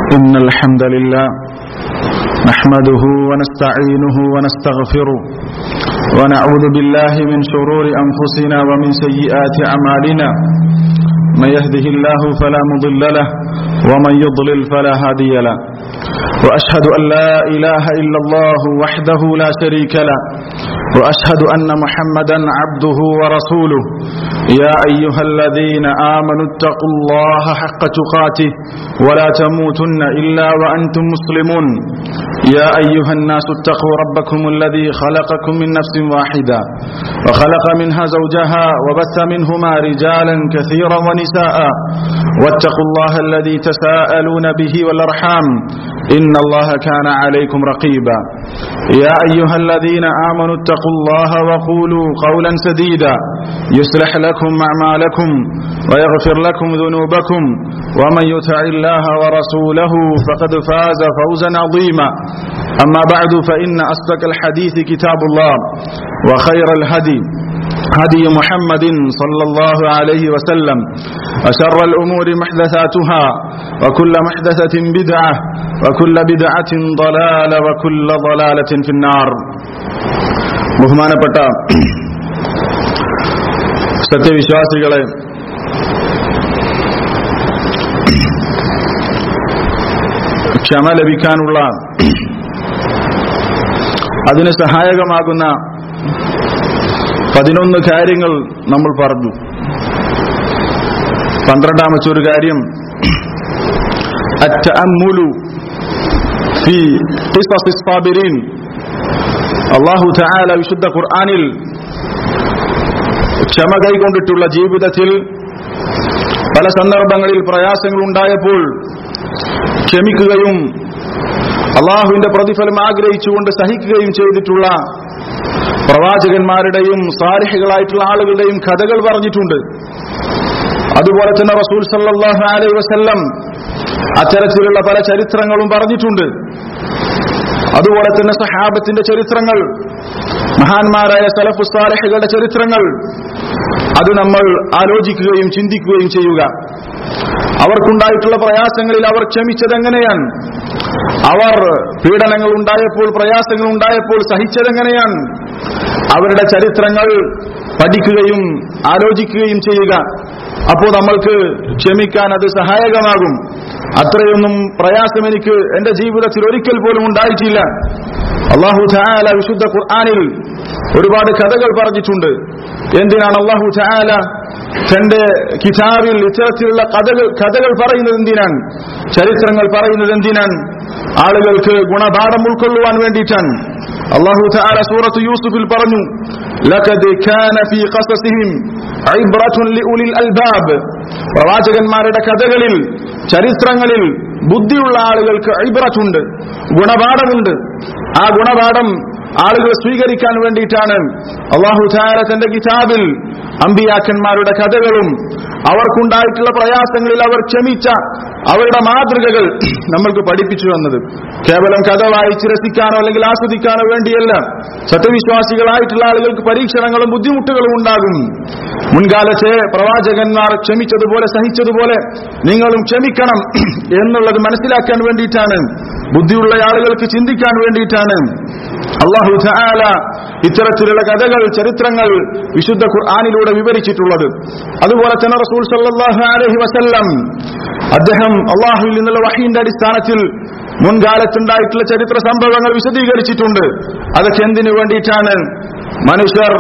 إن الحمد لله نحمده ونستعينه ونستغفره ونعوذ بالله من شرور أنفسنا ومن سيئات أعمالنا من يهده الله فلا مضل له ومن يضلل فلا هادي له وأشهد أن لا إله إلا الله وحده لا شريك له وأشهد أن محمدا عبده ورسوله يا أيها الذين آمنوا اتقوا الله حق تقاته ولا تموتن إلا وأنتم مسلمون يا أيها الناس اتقوا ربكم الذي خلقكم من نفس واحدة وخلق منها زوجها وبث منهما رجالا كثيرا ونساء واتقوا الله الذي تساءلون به والأرحام إن الله كان عليكم رقيبا يا أيها الذين آمنوا اتقوا الله وقولوا قولا سديدا يصلح لكم أعمالكم ويغفر لكم ذنوبكم ومن يطع الله ورسوله فقد فاز فوزا عظيما أما بعد فإن أصدق الحديث كتاب الله وخير الهدي هدي محمد صلى الله عليه وسلم وشر الأمور محدثاتها وكل محدثة بدعة وكل بدعة ضلالة وكل ضلالة في النار ബഹുമാനപ്പെട്ട സത്യവിശ്വാസികളെ ക്ഷമ ലഭിക്കാനുള്ള അതിന് സഹായകമാകുന്ന പതിനൊന്ന് കാര്യങ്ങൾ നമ്മൾ പറഞ്ഞു പന്ത്രണ്ടാമത്തെ ഒരു കാര്യം അള്ളാഹു തആല വിശുദ്ധ ഖുർആനിൽ ക്ഷമ കൈകൊണ്ടിട്ടുള്ള ജീവിതത്തിൽ പല സന്ദർഭങ്ങളിൽ പ്രയാസങ്ങൾ ഉണ്ടായപ്പോൾ ക്ഷമിക്കുകയും അള്ളാഹുവിന്റെ പ്രതിഫലം ആഗ്രഹിച്ചുകൊണ്ട് സഹിക്കുകയും ചെയ്തിട്ടുള്ള പ്രവാചകന്മാരുടെയും സാരിഹികളായിട്ടുള്ള ആളുകളുടെയും കഥകൾ പറഞ്ഞിട്ടുണ്ട് അതുപോലെ തന്നെ റസൂൽ സല്ലാഹു അലൈഹി വസല്ലം അത്തരത്തിലുള്ള പല ചരിത്രങ്ങളും പറഞ്ഞിട്ടുണ്ട് അതുപോലെ തന്നെ സഹാബത്തിന്റെ ചരിത്രങ്ങൾ മഹാന്മാരായ സലഫു സാലഹകളുടെ ചരിത്രങ്ങൾ അത് നമ്മൾ ആലോചിക്കുകയും ചിന്തിക്കുകയും ചെയ്യുക അവർക്കുണ്ടായിട്ടുള്ള പ്രയാസങ്ങളിൽ അവർ ക്ഷമിച്ചത് എങ്ങനെയാണ് അവർ പീഡനങ്ങൾ ഉണ്ടായപ്പോൾ പ്രയാസങ്ങൾ ഉണ്ടായപ്പോൾ സഹിച്ചതെങ്ങനെയാണ് അവരുടെ ചരിത്രങ്ങൾ പഠിക്കുകയും ആലോചിക്കുകയും ചെയ്യുക അപ്പോൾ നമ്മൾക്ക് ക്ഷമിക്കാൻ അത് സഹായകമാകും അത്രയൊന്നും പ്രയാസം എനിക്ക് എന്റെ ജീവിതത്തിൽ ഒരിക്കൽ പോലും ഉണ്ടായിട്ടില്ല അള്ളാഹു ചായാല വിശുദ്ധ ഖുർആാനിൽ ഒരുപാട് കഥകൾ പറഞ്ഞിട്ടുണ്ട് എന്തിനാണ് അള്ളാഹു ചായാല തന്റെ കിതാബിൽ ഇത്തരത്തിലുള്ള കഥകൾ കഥകൾ പറയുന്നത് എന്തിനാണ് ചരിത്രങ്ങൾ പറയുന്നത് എന്തിനാണ് ആളുകൾക്ക് ഗുണപാഠം ഉൾക്കൊള്ളുവാൻ വേണ്ടിയിട്ടാണ് അള്ളാഹു ചായാല സൂറത്ത് യൂസുഫിൽ പറഞ്ഞു ലഖദ് കാന ഫീ ഖസസിഹിം ഇബ്റത്തുൻ ലിഉലിൽ അൽബാബ് പ്രവാചകന്മാരുടെ കഥകളിൽ ചരിത്രങ്ങളിൽ ബുദ്ധിയുള്ള ആളുകൾക്ക് ഇബ്രത്തുണ്ട് ഗുണപാഠമുണ്ട് ആ ഗുണപാഠം ആളുകൾ സ്വീകരിക്കാൻ വേണ്ടിയിട്ടാണ് അള്ളാഹു ചാര തന്റെ കിതാബിൽ അമ്പിയാക്കന്മാരുടെ കഥകളും അവർക്കുണ്ടായിട്ടുള്ള പ്രയാസങ്ങളിൽ അവർ ക്ഷമിച്ച അവരുടെ മാതൃകകൾ നമ്മൾക്ക് പഠിപ്പിച്ചു വന്നത് കേവലം കഥ വായിച്ച് രസിക്കാനോ അല്ലെങ്കിൽ ആസ്വദിക്കാനോ വേണ്ടിയല്ല സത്യവിശ്വാസികളായിട്ടുള്ള ആളുകൾക്ക് പരീക്ഷണങ്ങളും ബുദ്ധിമുട്ടുകളും ഉണ്ടാകും മുൻകാലത്തെ പ്രവാചകന്മാർ ക്ഷമിച്ചതുപോലെ സഹിച്ചതുപോലെ നിങ്ങളും ക്ഷമിക്കണം എന്നുള്ളത് മനസ്സിലാക്കാൻ വേണ്ടിയിട്ടാണ് ബുദ്ധിയുള്ള ആളുകൾക്ക് ചിന്തിക്കാൻ വേണ്ടിയിട്ടാണ് അള്ളാഹു ചായാല ഇത്തരത്തിലുള്ള കഥകൾ ചരിത്രങ്ങൾ വിശുദ്ധ ഖുർആാനിലൂടെ വിവരിച്ചിട്ടുള്ളത് അതുപോലെ തന്നെ റസൂൽ സല്ലാഹു അലഹി വസല്ലം അദ്ദേഹം അള്ളാഹുവിൽ നിന്നുള്ള വഹീന്റെ അടിസ്ഥാനത്തിൽ മുൻകാലത്തുണ്ടായിട്ടുള്ള ചരിത്ര സംഭവങ്ങൾ വിശദീകരിച്ചിട്ടുണ്ട് അതൊക്കെ എന്തിനു വേണ്ടിയിട്ടാണ് മനുഷ്യർ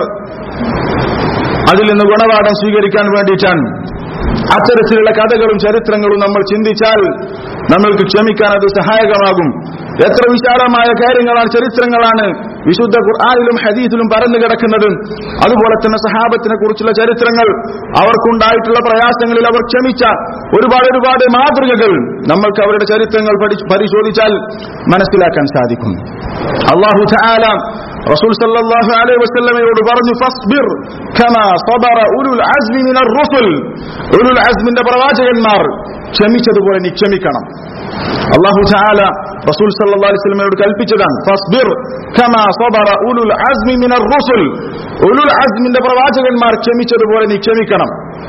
അതിൽ നിന്ന് ഗുണപാഠം സ്വീകരിക്കാൻ വേണ്ടിയിട്ടാണ് അത്തരത്തിലുള്ള കഥകളും ചരിത്രങ്ങളും നമ്മൾ ചിന്തിച്ചാൽ നമ്മൾക്ക് ക്ഷമിക്കാൻ അത് സഹായകമാകും എത്ര വിശാലമായ കാര്യങ്ങളാണ് ചരിത്രങ്ങളാണ് വിശുദ്ധ ഖുർആാനിലും ഹദീസിലും പരന്നു കിടക്കുന്നത് അതുപോലെ തന്നെ സഹാബത്തിനെ കുറിച്ചുള്ള ചരിത്രങ്ങൾ അവർക്കുണ്ടായിട്ടുള്ള പ്രയാസങ്ങളിൽ അവർ ക്ഷമിച്ച ഒരുപാട് ഒരുപാട് മാതൃകകൾ നമ്മൾക്ക് അവരുടെ ചരിത്രങ്ങൾ പരിശോധിച്ചാൽ മനസ്സിലാക്കാൻ സാധിക്കും അള്ളാഹു റസൂൽ സല്ലല്ലാഹു അലൈഹി വസല്ലമയോട് പറഞ്ഞു ഫസ്ബിർ കമാ സബറ ഉലുൽ അസ്മി മിനർ റുസുൽ ഉലുൽ അസ്മിന്റെ പ്രവാചകന്മാർ ക്ഷമിച്ചതുപോലെ നീ ക്ഷമിക്കണം അള്ളാഹു ചാല റസൂൽ സല്ലല്ലാഹു അലൈഹി വസല്ലമയോട് കൽപ്പിച്ചതാണ് ഫസ്ബിർ കമാ സബറ ഉലുൽ അസ്മി മിനർ റുസുൽ ഉലുൽ അസ്മിന്റെ പ്രവാചകന്മാർ ക്ഷമിച്ചതുപോലെ നീ ക്ഷമിക്കണം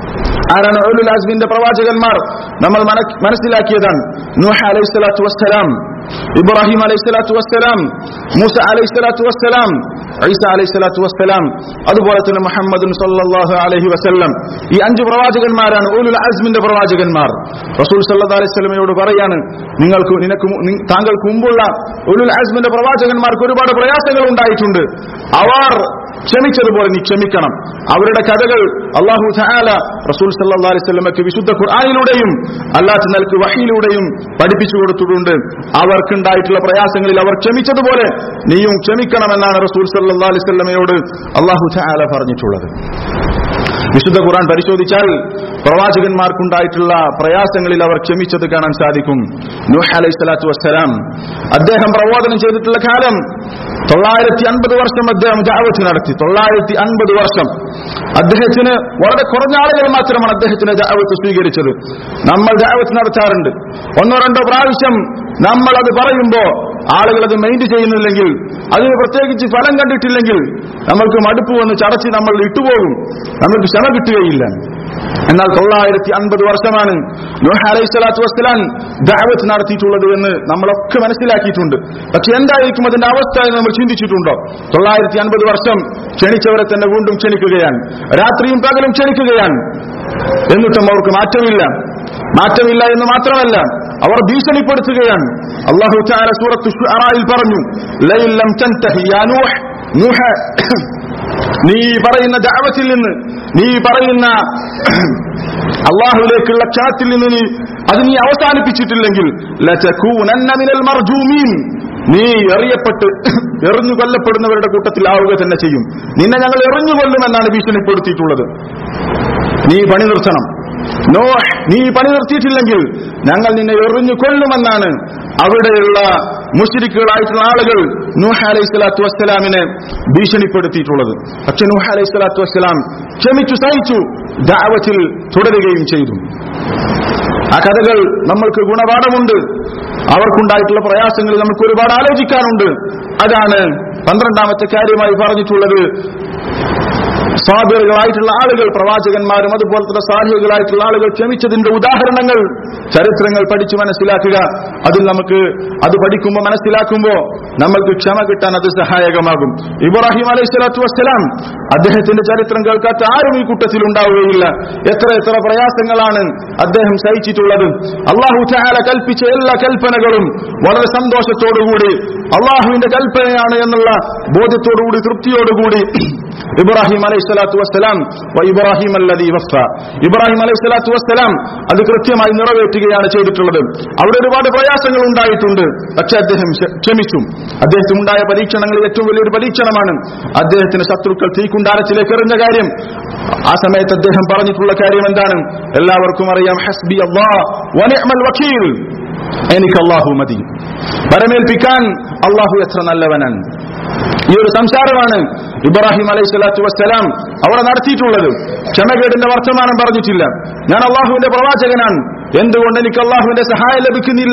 ആരാണ് ഉലുൽ അസ്മിന്റെ പ്രവാചകന്മാർ നമ്മൾ മന- മനസ്സിലാക്കിയതാണ് നൂഹ അലൈഹി സ്വലാത്തു വസ്സലാം ഇബ്രാഹിം അലൈഹി സ്വലാത്തു വസ്സലാം മൂസ അലൈഹി സ്വലാത്തു വസ്സലാം ഈസ അലൈഹി സ്വലാത്തു വസ്സലാം അതുപോലെ തന്നെ മുഹമ്മദും സല്ലല്ലാഹു അലൈഹി വസല്ലം ഈ അഞ്ച് പ്രവാചകന്മാരാണ് ഉലുൽ അസ്മിന്റെ പ്രവാചകന്മാർ റസൂൽ സല്ലല്ലാഹു അലൈഹി വസല്ലമയോട് പറയാണ് നിങ്ങൾക്ക് നിനക്ക് മു- നി- താങ്കൾക്ക് മുമ്പുള്ള ഉലുൽ അസ്മിന്റെ പ്രവാചകന്മാർക്ക് ഒരുപാട് പ്രയാസങ്ങൾ ഉണ്ടായിട്ടുണ്ട് അവർ ക്ഷമിച്ചതുപോലെ നീ ക്ഷമിക്കണം അവരുടെ കഥകൾ അള്ളാഹു തആല റസൂൽ സല്ലല്ലാഹു അലൈഹി വസല്ലമക്ക് വിശുദ്ധ ഖുർആനിലൂടെയും അല്ലാത്ത നിലക്ക് വഹിയിലൂടെയും പഠിപ്പിച്ചു കൊടുത്തിട്ടുണ്ട് അവർക്കുണ്ടായിട്ടുള്ള പ്രയാസങ്ങളിൽ അവർ ക്ഷമിച്ചതുപോലെ നീയും ക്ഷമിക്കണമെന്നാണ് റസൂൽ സല്ലല്ലാഹു അലൈഹി വസല്ലമയോട് അള്ളാഹു തആല പറഞ്ഞിട്ടുള്ളത് വിശുദ്ധ ഖുർആൻ പരിശോധിച്ചാൽ പ്രവാചകന്മാർക്കുണ്ടായിട്ടുള്ള പ്രയാസങ്ങളിൽ അവർ ക്ഷമിച്ചത് കാണാൻ സാധിക്കും നൂഹ് അലൈഹി സ്വലാത്തു വസ്സലാം അദ്ദേഹം പ്രബോധനം ചെയ്തിട്ടുള്ള കാലം തൊള്ളായിരത്തി അൻപത് വർഷം അദ്ദേഹം ദാവത്ത് നടത്തി തൊള്ളായിരത്തി അൻപത് വർഷം അദ്ദേഹത്തിന് വളരെ കുറഞ്ഞ ആളുകൾ മാത്രമാണ് അദ്ദേഹത്തിന് ദാവത്ത് സ്വീകരിച്ചത് നമ്മൾ ദാവത്ത് നടത്താറുണ്ട് ഒന്നോ രണ്ടോ പ്രാവശ്യം നമ്മൾ അത് പറയുമ്പോ ആളുകൾ അത് മൈൻഡ് ചെയ്യുന്നില്ലെങ്കിൽ അതിന് പ്രത്യേകിച്ച് ഫലം കണ്ടിട്ടില്ലെങ്കിൽ നമ്മൾക്ക് മടുപ്പ് വന്ന് ചടച്ച് നമ്മൾ ഇട്ടുപോകും നമുക്ക് ക്ഷമ കിട്ടുകയില്ല എന്നാൽ തൊള്ളായിരത്തി അൻപത് വർഷമാണ് നൂഹ് അലൈഹി സ്വലാത്തു വസ്സലാൻ ദാവത്ത് നടത്തിയിട്ടുള്ളത് എന്ന് നമ്മളൊക്കെ മനസ്സിലാക്കിയിട്ടുണ്ട് പക്ഷെ എന്തായിരിക്കും അതിന്റെ അവസ്ഥ എന്ന് നമ്മൾ ചിന്തിച്ചിട്ടുണ്ടോ തൊള്ളായിരത്തി അൻപത് വർഷം ക്ഷണിച്ചവരെ തന്നെ വീണ്ടും ക്ഷണിക്കുകയാണ് രാത്രിയും പകലും ക്ഷണിക്കുകയാണ് എന്നിട്ടും അവർക്ക് മാറ്റമില്ല മാറ്റമില്ല എന്ന് മാത്രമല്ല അവർ ഭീഷണിപ്പെടുത്തുകയാണ് അള്ളാഹു താല സൂറത്ത് ഷുഅറായിൽ പറഞ്ഞു ലൈൻ ലം തൻതഹി യാ നൂഹ് നൂഹ് നീ പറയുന്ന ദഅവത്തിൽ നിന്ന് നീ പറയുന്ന അള്ളാഹുവിലേക്കുള്ള ക്ഷണത്തിൽ നിന്ന് നീ അത് നീ അവസാനിപ്പിച്ചിട്ടില്ലെങ്കിൽ ലതകൂനന്ന മിനൽ മർജൂമീൻ നീ എറിയപ്പെട്ട് എറിഞ്ഞു കൊല്ലപ്പെടുന്നവരുടെ കൂട്ടത്തിലാവുക തന്നെ ചെയ്യും നിന്നെ ഞങ്ങൾ എറിഞ്ഞു കൊല്ലുമെന്നാണ് ഭീഷണിപ്പെടുത്തിയിട്ടുള്ളത് നീ പണി നിർത്തണം നോ നീ പണി നിർത്തിയിട്ടില്ലെങ്കിൽ ഞങ്ങൾ നിന്നെ എറിഞ്ഞു കൊല്ലുമെന്നാണ് അവിടെയുള്ള മുസ്ലിക്കുകളായിട്ടുള്ള ആളുകൾ നൂഹ അലൈഹി സ്വലാത്തു വസ്സലാമിനെ ഭീഷണിപ്പെടുത്തിയിട്ടുള്ളത് പക്ഷെ നൂഹ അലൈഹി സ്വലാത്തു വസ്സലാം ക്ഷമിച്ചു സഹിച്ചു ദാവത്തിൽ തുടരുകയും ചെയ്തു ആ കഥകൾ നമ്മൾക്ക് ഗുണപാഠമുണ്ട് അവർക്കുണ്ടായിട്ടുള്ള പ്രയാസങ്ങളിൽ നമുക്ക് ഒരുപാട് ആലോചിക്കാനുണ്ട് അതാണ് പന്ത്രണ്ടാമത്തെ കാര്യമായി പറഞ്ഞിട്ടുള്ളത് സ്വാബികളായിട്ടുള്ള ആളുകൾ പ്രവാചകന്മാരും അതുപോലെ തന്നെ സാഹികളായിട്ടുള്ള ആളുകൾ ക്ഷമിച്ചതിന്റെ ഉദാഹരണങ്ങൾ ചരിത്രങ്ങൾ പഠിച്ചു മനസ്സിലാക്കുക അതിൽ നമുക്ക് അത് പഠിക്കുമ്പോൾ മനസ്സിലാക്കുമ്പോൾ നമ്മൾക്ക് ക്ഷമ കിട്ടാൻ അത് സഹായകമാകും ഇബ്രാഹിം അലൈഹി സ്വലാത്തു വസ്സലാം അദ്ദേഹത്തിന്റെ ചരിത്രം കേൾക്കാത്ത ആരും ഈ കൂട്ടത്തിൽ ഉണ്ടാവുകയില്ല എത്ര എത്ര പ്രയാസങ്ങളാണ് അദ്ദേഹം സഹിച്ചിട്ടുള്ളത് അള്ളാഹു ചാല കൽപ്പിച്ച എല്ലാ കൽപ്പനകളും വളരെ സന്തോഷത്തോടുകൂടി അള്ളാഹുവിന്റെ കൽപ്പനയാണ് എന്നുള്ള ബോധ്യത്തോടുകൂടി തൃപ്തിയോടുകൂടി ഇബ്രാഹിം അലൈഹി സ്വലാത്തു വസ്സലാം വ ഇബ്രാഹിം അല്ലദീ വഫ ഇബ്രാഹിം അലൈഹി സ്വലാത്തു വസ്സലാം അത് കൃത്യമായി നിറവേറ്റുകയാണ് ചെയ്തിട്ടുള്ളത് അവിടെ ഒരുപാട് പ്രയാസങ്ങൾ ഉണ്ടായിട്ടുണ്ട് പക്ഷെ അദ്ദേഹം ക്ഷ- ക്ഷമിച്ചു അദ്ദേഹത്തിന് ഉണ്ടായ പരീക്ഷണങ്ങളിൽ ഏറ്റവും വലിയൊരു പരീക്ഷണമാണ് അദ്ദേഹത്തിന് ശത്രുക്കൾ തീക്കുണ്ടാരത്തിലേക്ക് എറിഞ്ഞ കാര്യം ആ സമയത്ത് അദ്ദേഹം പറഞ്ഞിട്ടുള്ള കാര്യം എന്താണ് എല്ലാവർക്കും അറിയാം ഹസ്ബി അള്ളാഹ് വനിഅ്മൽ വക്കീൽ എനിക്ക് അള്ളാഹു മതി വരമേൽപ്പിക്കാൻ അള്ളാഹു എത്ര നല്ലവനാണ് ഈ ഒരു സംസാരമാണ് ഇബ്രാഹിം അലൈഹി സ്വലാത്തു വസ്സലാം അവിടെ നടത്തിയിട്ടുള്ളത് ക്ഷമകേടിന്റെ വർത്തമാനം പറഞ്ഞിട്ടില്ല ഞാൻ അള്ളാഹുവിന്റെ പ്രവാചകനാണ് എന്തുകൊണ്ട് എനിക്ക് അള്ളാഹുവിന്റെ സഹായം ലഭിക്കുന്നില്ല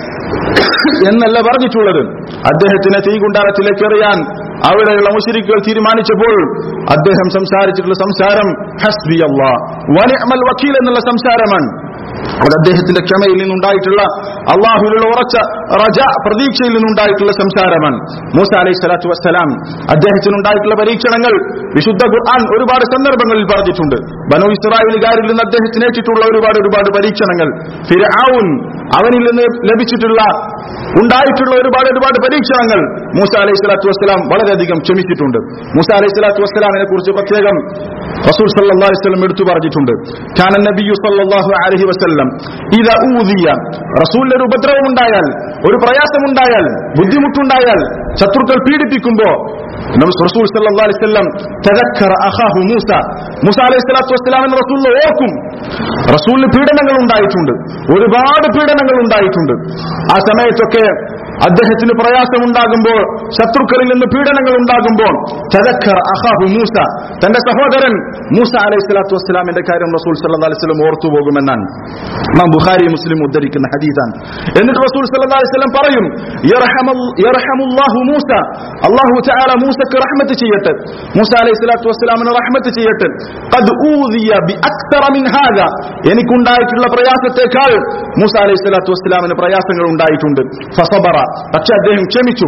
എന്നല്ല പറഞ്ഞിട്ടുള്ളത് അദ്ദേഹത്തിനെ തീകുണ്ടാരത്തിലേക്ക് എറിയാൻ അവിടെയുള്ള മുശരിക്കുകൾ തീരുമാനിച്ചപ്പോൾ അദ്ദേഹം സംസാരിച്ചിട്ടുള്ള സംസാരം ഹസ്ബി അള്ളാഹ് വനിഅമൽ വക്കീൽ എന്നുള്ള സംസാരമാണ് അത് അദ്ദേഹത്തിന്റെ ക്ഷമയിൽ നിന്നുണ്ടായിട്ടുള്ള അള്ളാഹുവിലുള്ള ഉറച്ച റജ പ്രതീക്ഷയിൽ നിന്നുണ്ടായിട്ടുള്ള സംസാരമാണ് മൂസ അലൈഹി സ്വലാത്തു വസ്സലാം അദ്ദേഹത്തിനുണ്ടായിട്ടുള്ള പരീക്ഷണങ്ങൾ വിശുദ്ധ ഖുർആൻ ഒരുപാട് സന്ദർഭങ്ങളിൽ പറഞ്ഞിട്ടുണ്ട് ബനു ഇസ്രായേലുകാരിൽ നിന്ന് അദ്ദേഹത്തിന് ഏറ്റിട്ടുള്ള ഒരുപാട് ഒരുപാട് പരീക്ഷണങ്ങൾ ഫിർഔൻ അവനിൽ നിന്ന് ലഭിച്ചിട്ടുള്ള ഉണ്ടായിട്ടുള്ള ഒരുപാട് ഒരുപാട് പരീക്ഷണങ്ങൾ മൂസ അലൈഹി സ്വലാത്തു വസ്സലാം വളരെയധികം ക്ഷമിച്ചിട്ടുണ്ട് മൂസ അലൈഹി സ്വലാത്തു വസ്സലാമിനെ കുറിച്ച് പ്രത്യേകം റസൂൽ സല്ലല്ലാഹു അലൈഹി വസല്ലം എടുത്തു പറഞ്ഞിട്ടുണ്ട് കാന നബിയു സല്ലല്ലാഹു അലൈഹി വസല്ലം ഇദാ ഊദിയ റസൂലിന്റെ ഒരു ഉപദ്രവം ഉണ്ടായാൽ ഒരു പ്രയാസമുണ്ടായാൽ ബുദ്ധിമുട്ടുണ്ടായാൽ ശത്രുക്കൾ പീഡിപ്പിക്കുമ്പോ നബി റസൂൽ സല്ലല്ലാഹു അലൈഹി വസല്ലം തദക്കറ അഖാഹു മൂസ മൂസ അലൈഹി സ്വലാത്തു വസ്സലാമിനെ റസൂൽ ഓർക്കും റസൂലിന് പീഡനങ്ങൾ ഉണ്ടായിട്ടുണ്ട് ഒരുപാട് പീഡനങ്ങൾ ഉണ്ടായിട്ടുണ്ട് ആ സമയത്തൊക്കെ അദ്ദേഹത്തിന് പ്രയാസമുണ്ടാകുമ്പോൾ ശത്രുക്കളിൽ നിന്ന് പീഡനങ്ങൾ ഉണ്ടാകുമ്പോൾ തദക്കർ അഹാബു മൂസ തന്റെ സഹോദരൻ മൂസ അലൈഹി സ്വലാത്തു വസ്സലാമിന്റെ കാര്യം റസൂൽ സല്ലല്ലാഹു അലൈഹി വസല്ലം ഓർത്തു പോകുമെന്നാണ് നാം ബുഖാരി മുസ്ലിം ഉദ്ധരിക്കുന്ന ഹദീസാണ് എന്നിട്ട് റസൂൽ സല്ലല്ലാഹു അലൈഹി വസല്ലം പറയും യർഹമൽ- യർഹമുല്ലാഹു മൂസ അല്ലാഹു തആല മൂസക്ക് റഹ്മത്ത് ചെയ്യട്ടെ മൂസ അലൈഹി സ്വലാത്തു വസ്സലാമിന് റഹ്മത്ത് ചെയ്യട്ടെ ഖദ് ഊദിയ ബി അക്തറ മിൻ ഹാദ എനിക്കുണ്ടായിട്ടുള്ള പ്രയാസത്തെക്കാൾ മൂസ അലൈഹി സ്വലാത്തു വസ്സലാമിന് പ്രയാസങ്ങൾ ഉണ്ടായിട്ടുണ്ട് ഫസബറ പക്ഷെ അദ്ദേഹം ക്ഷമിച്ചു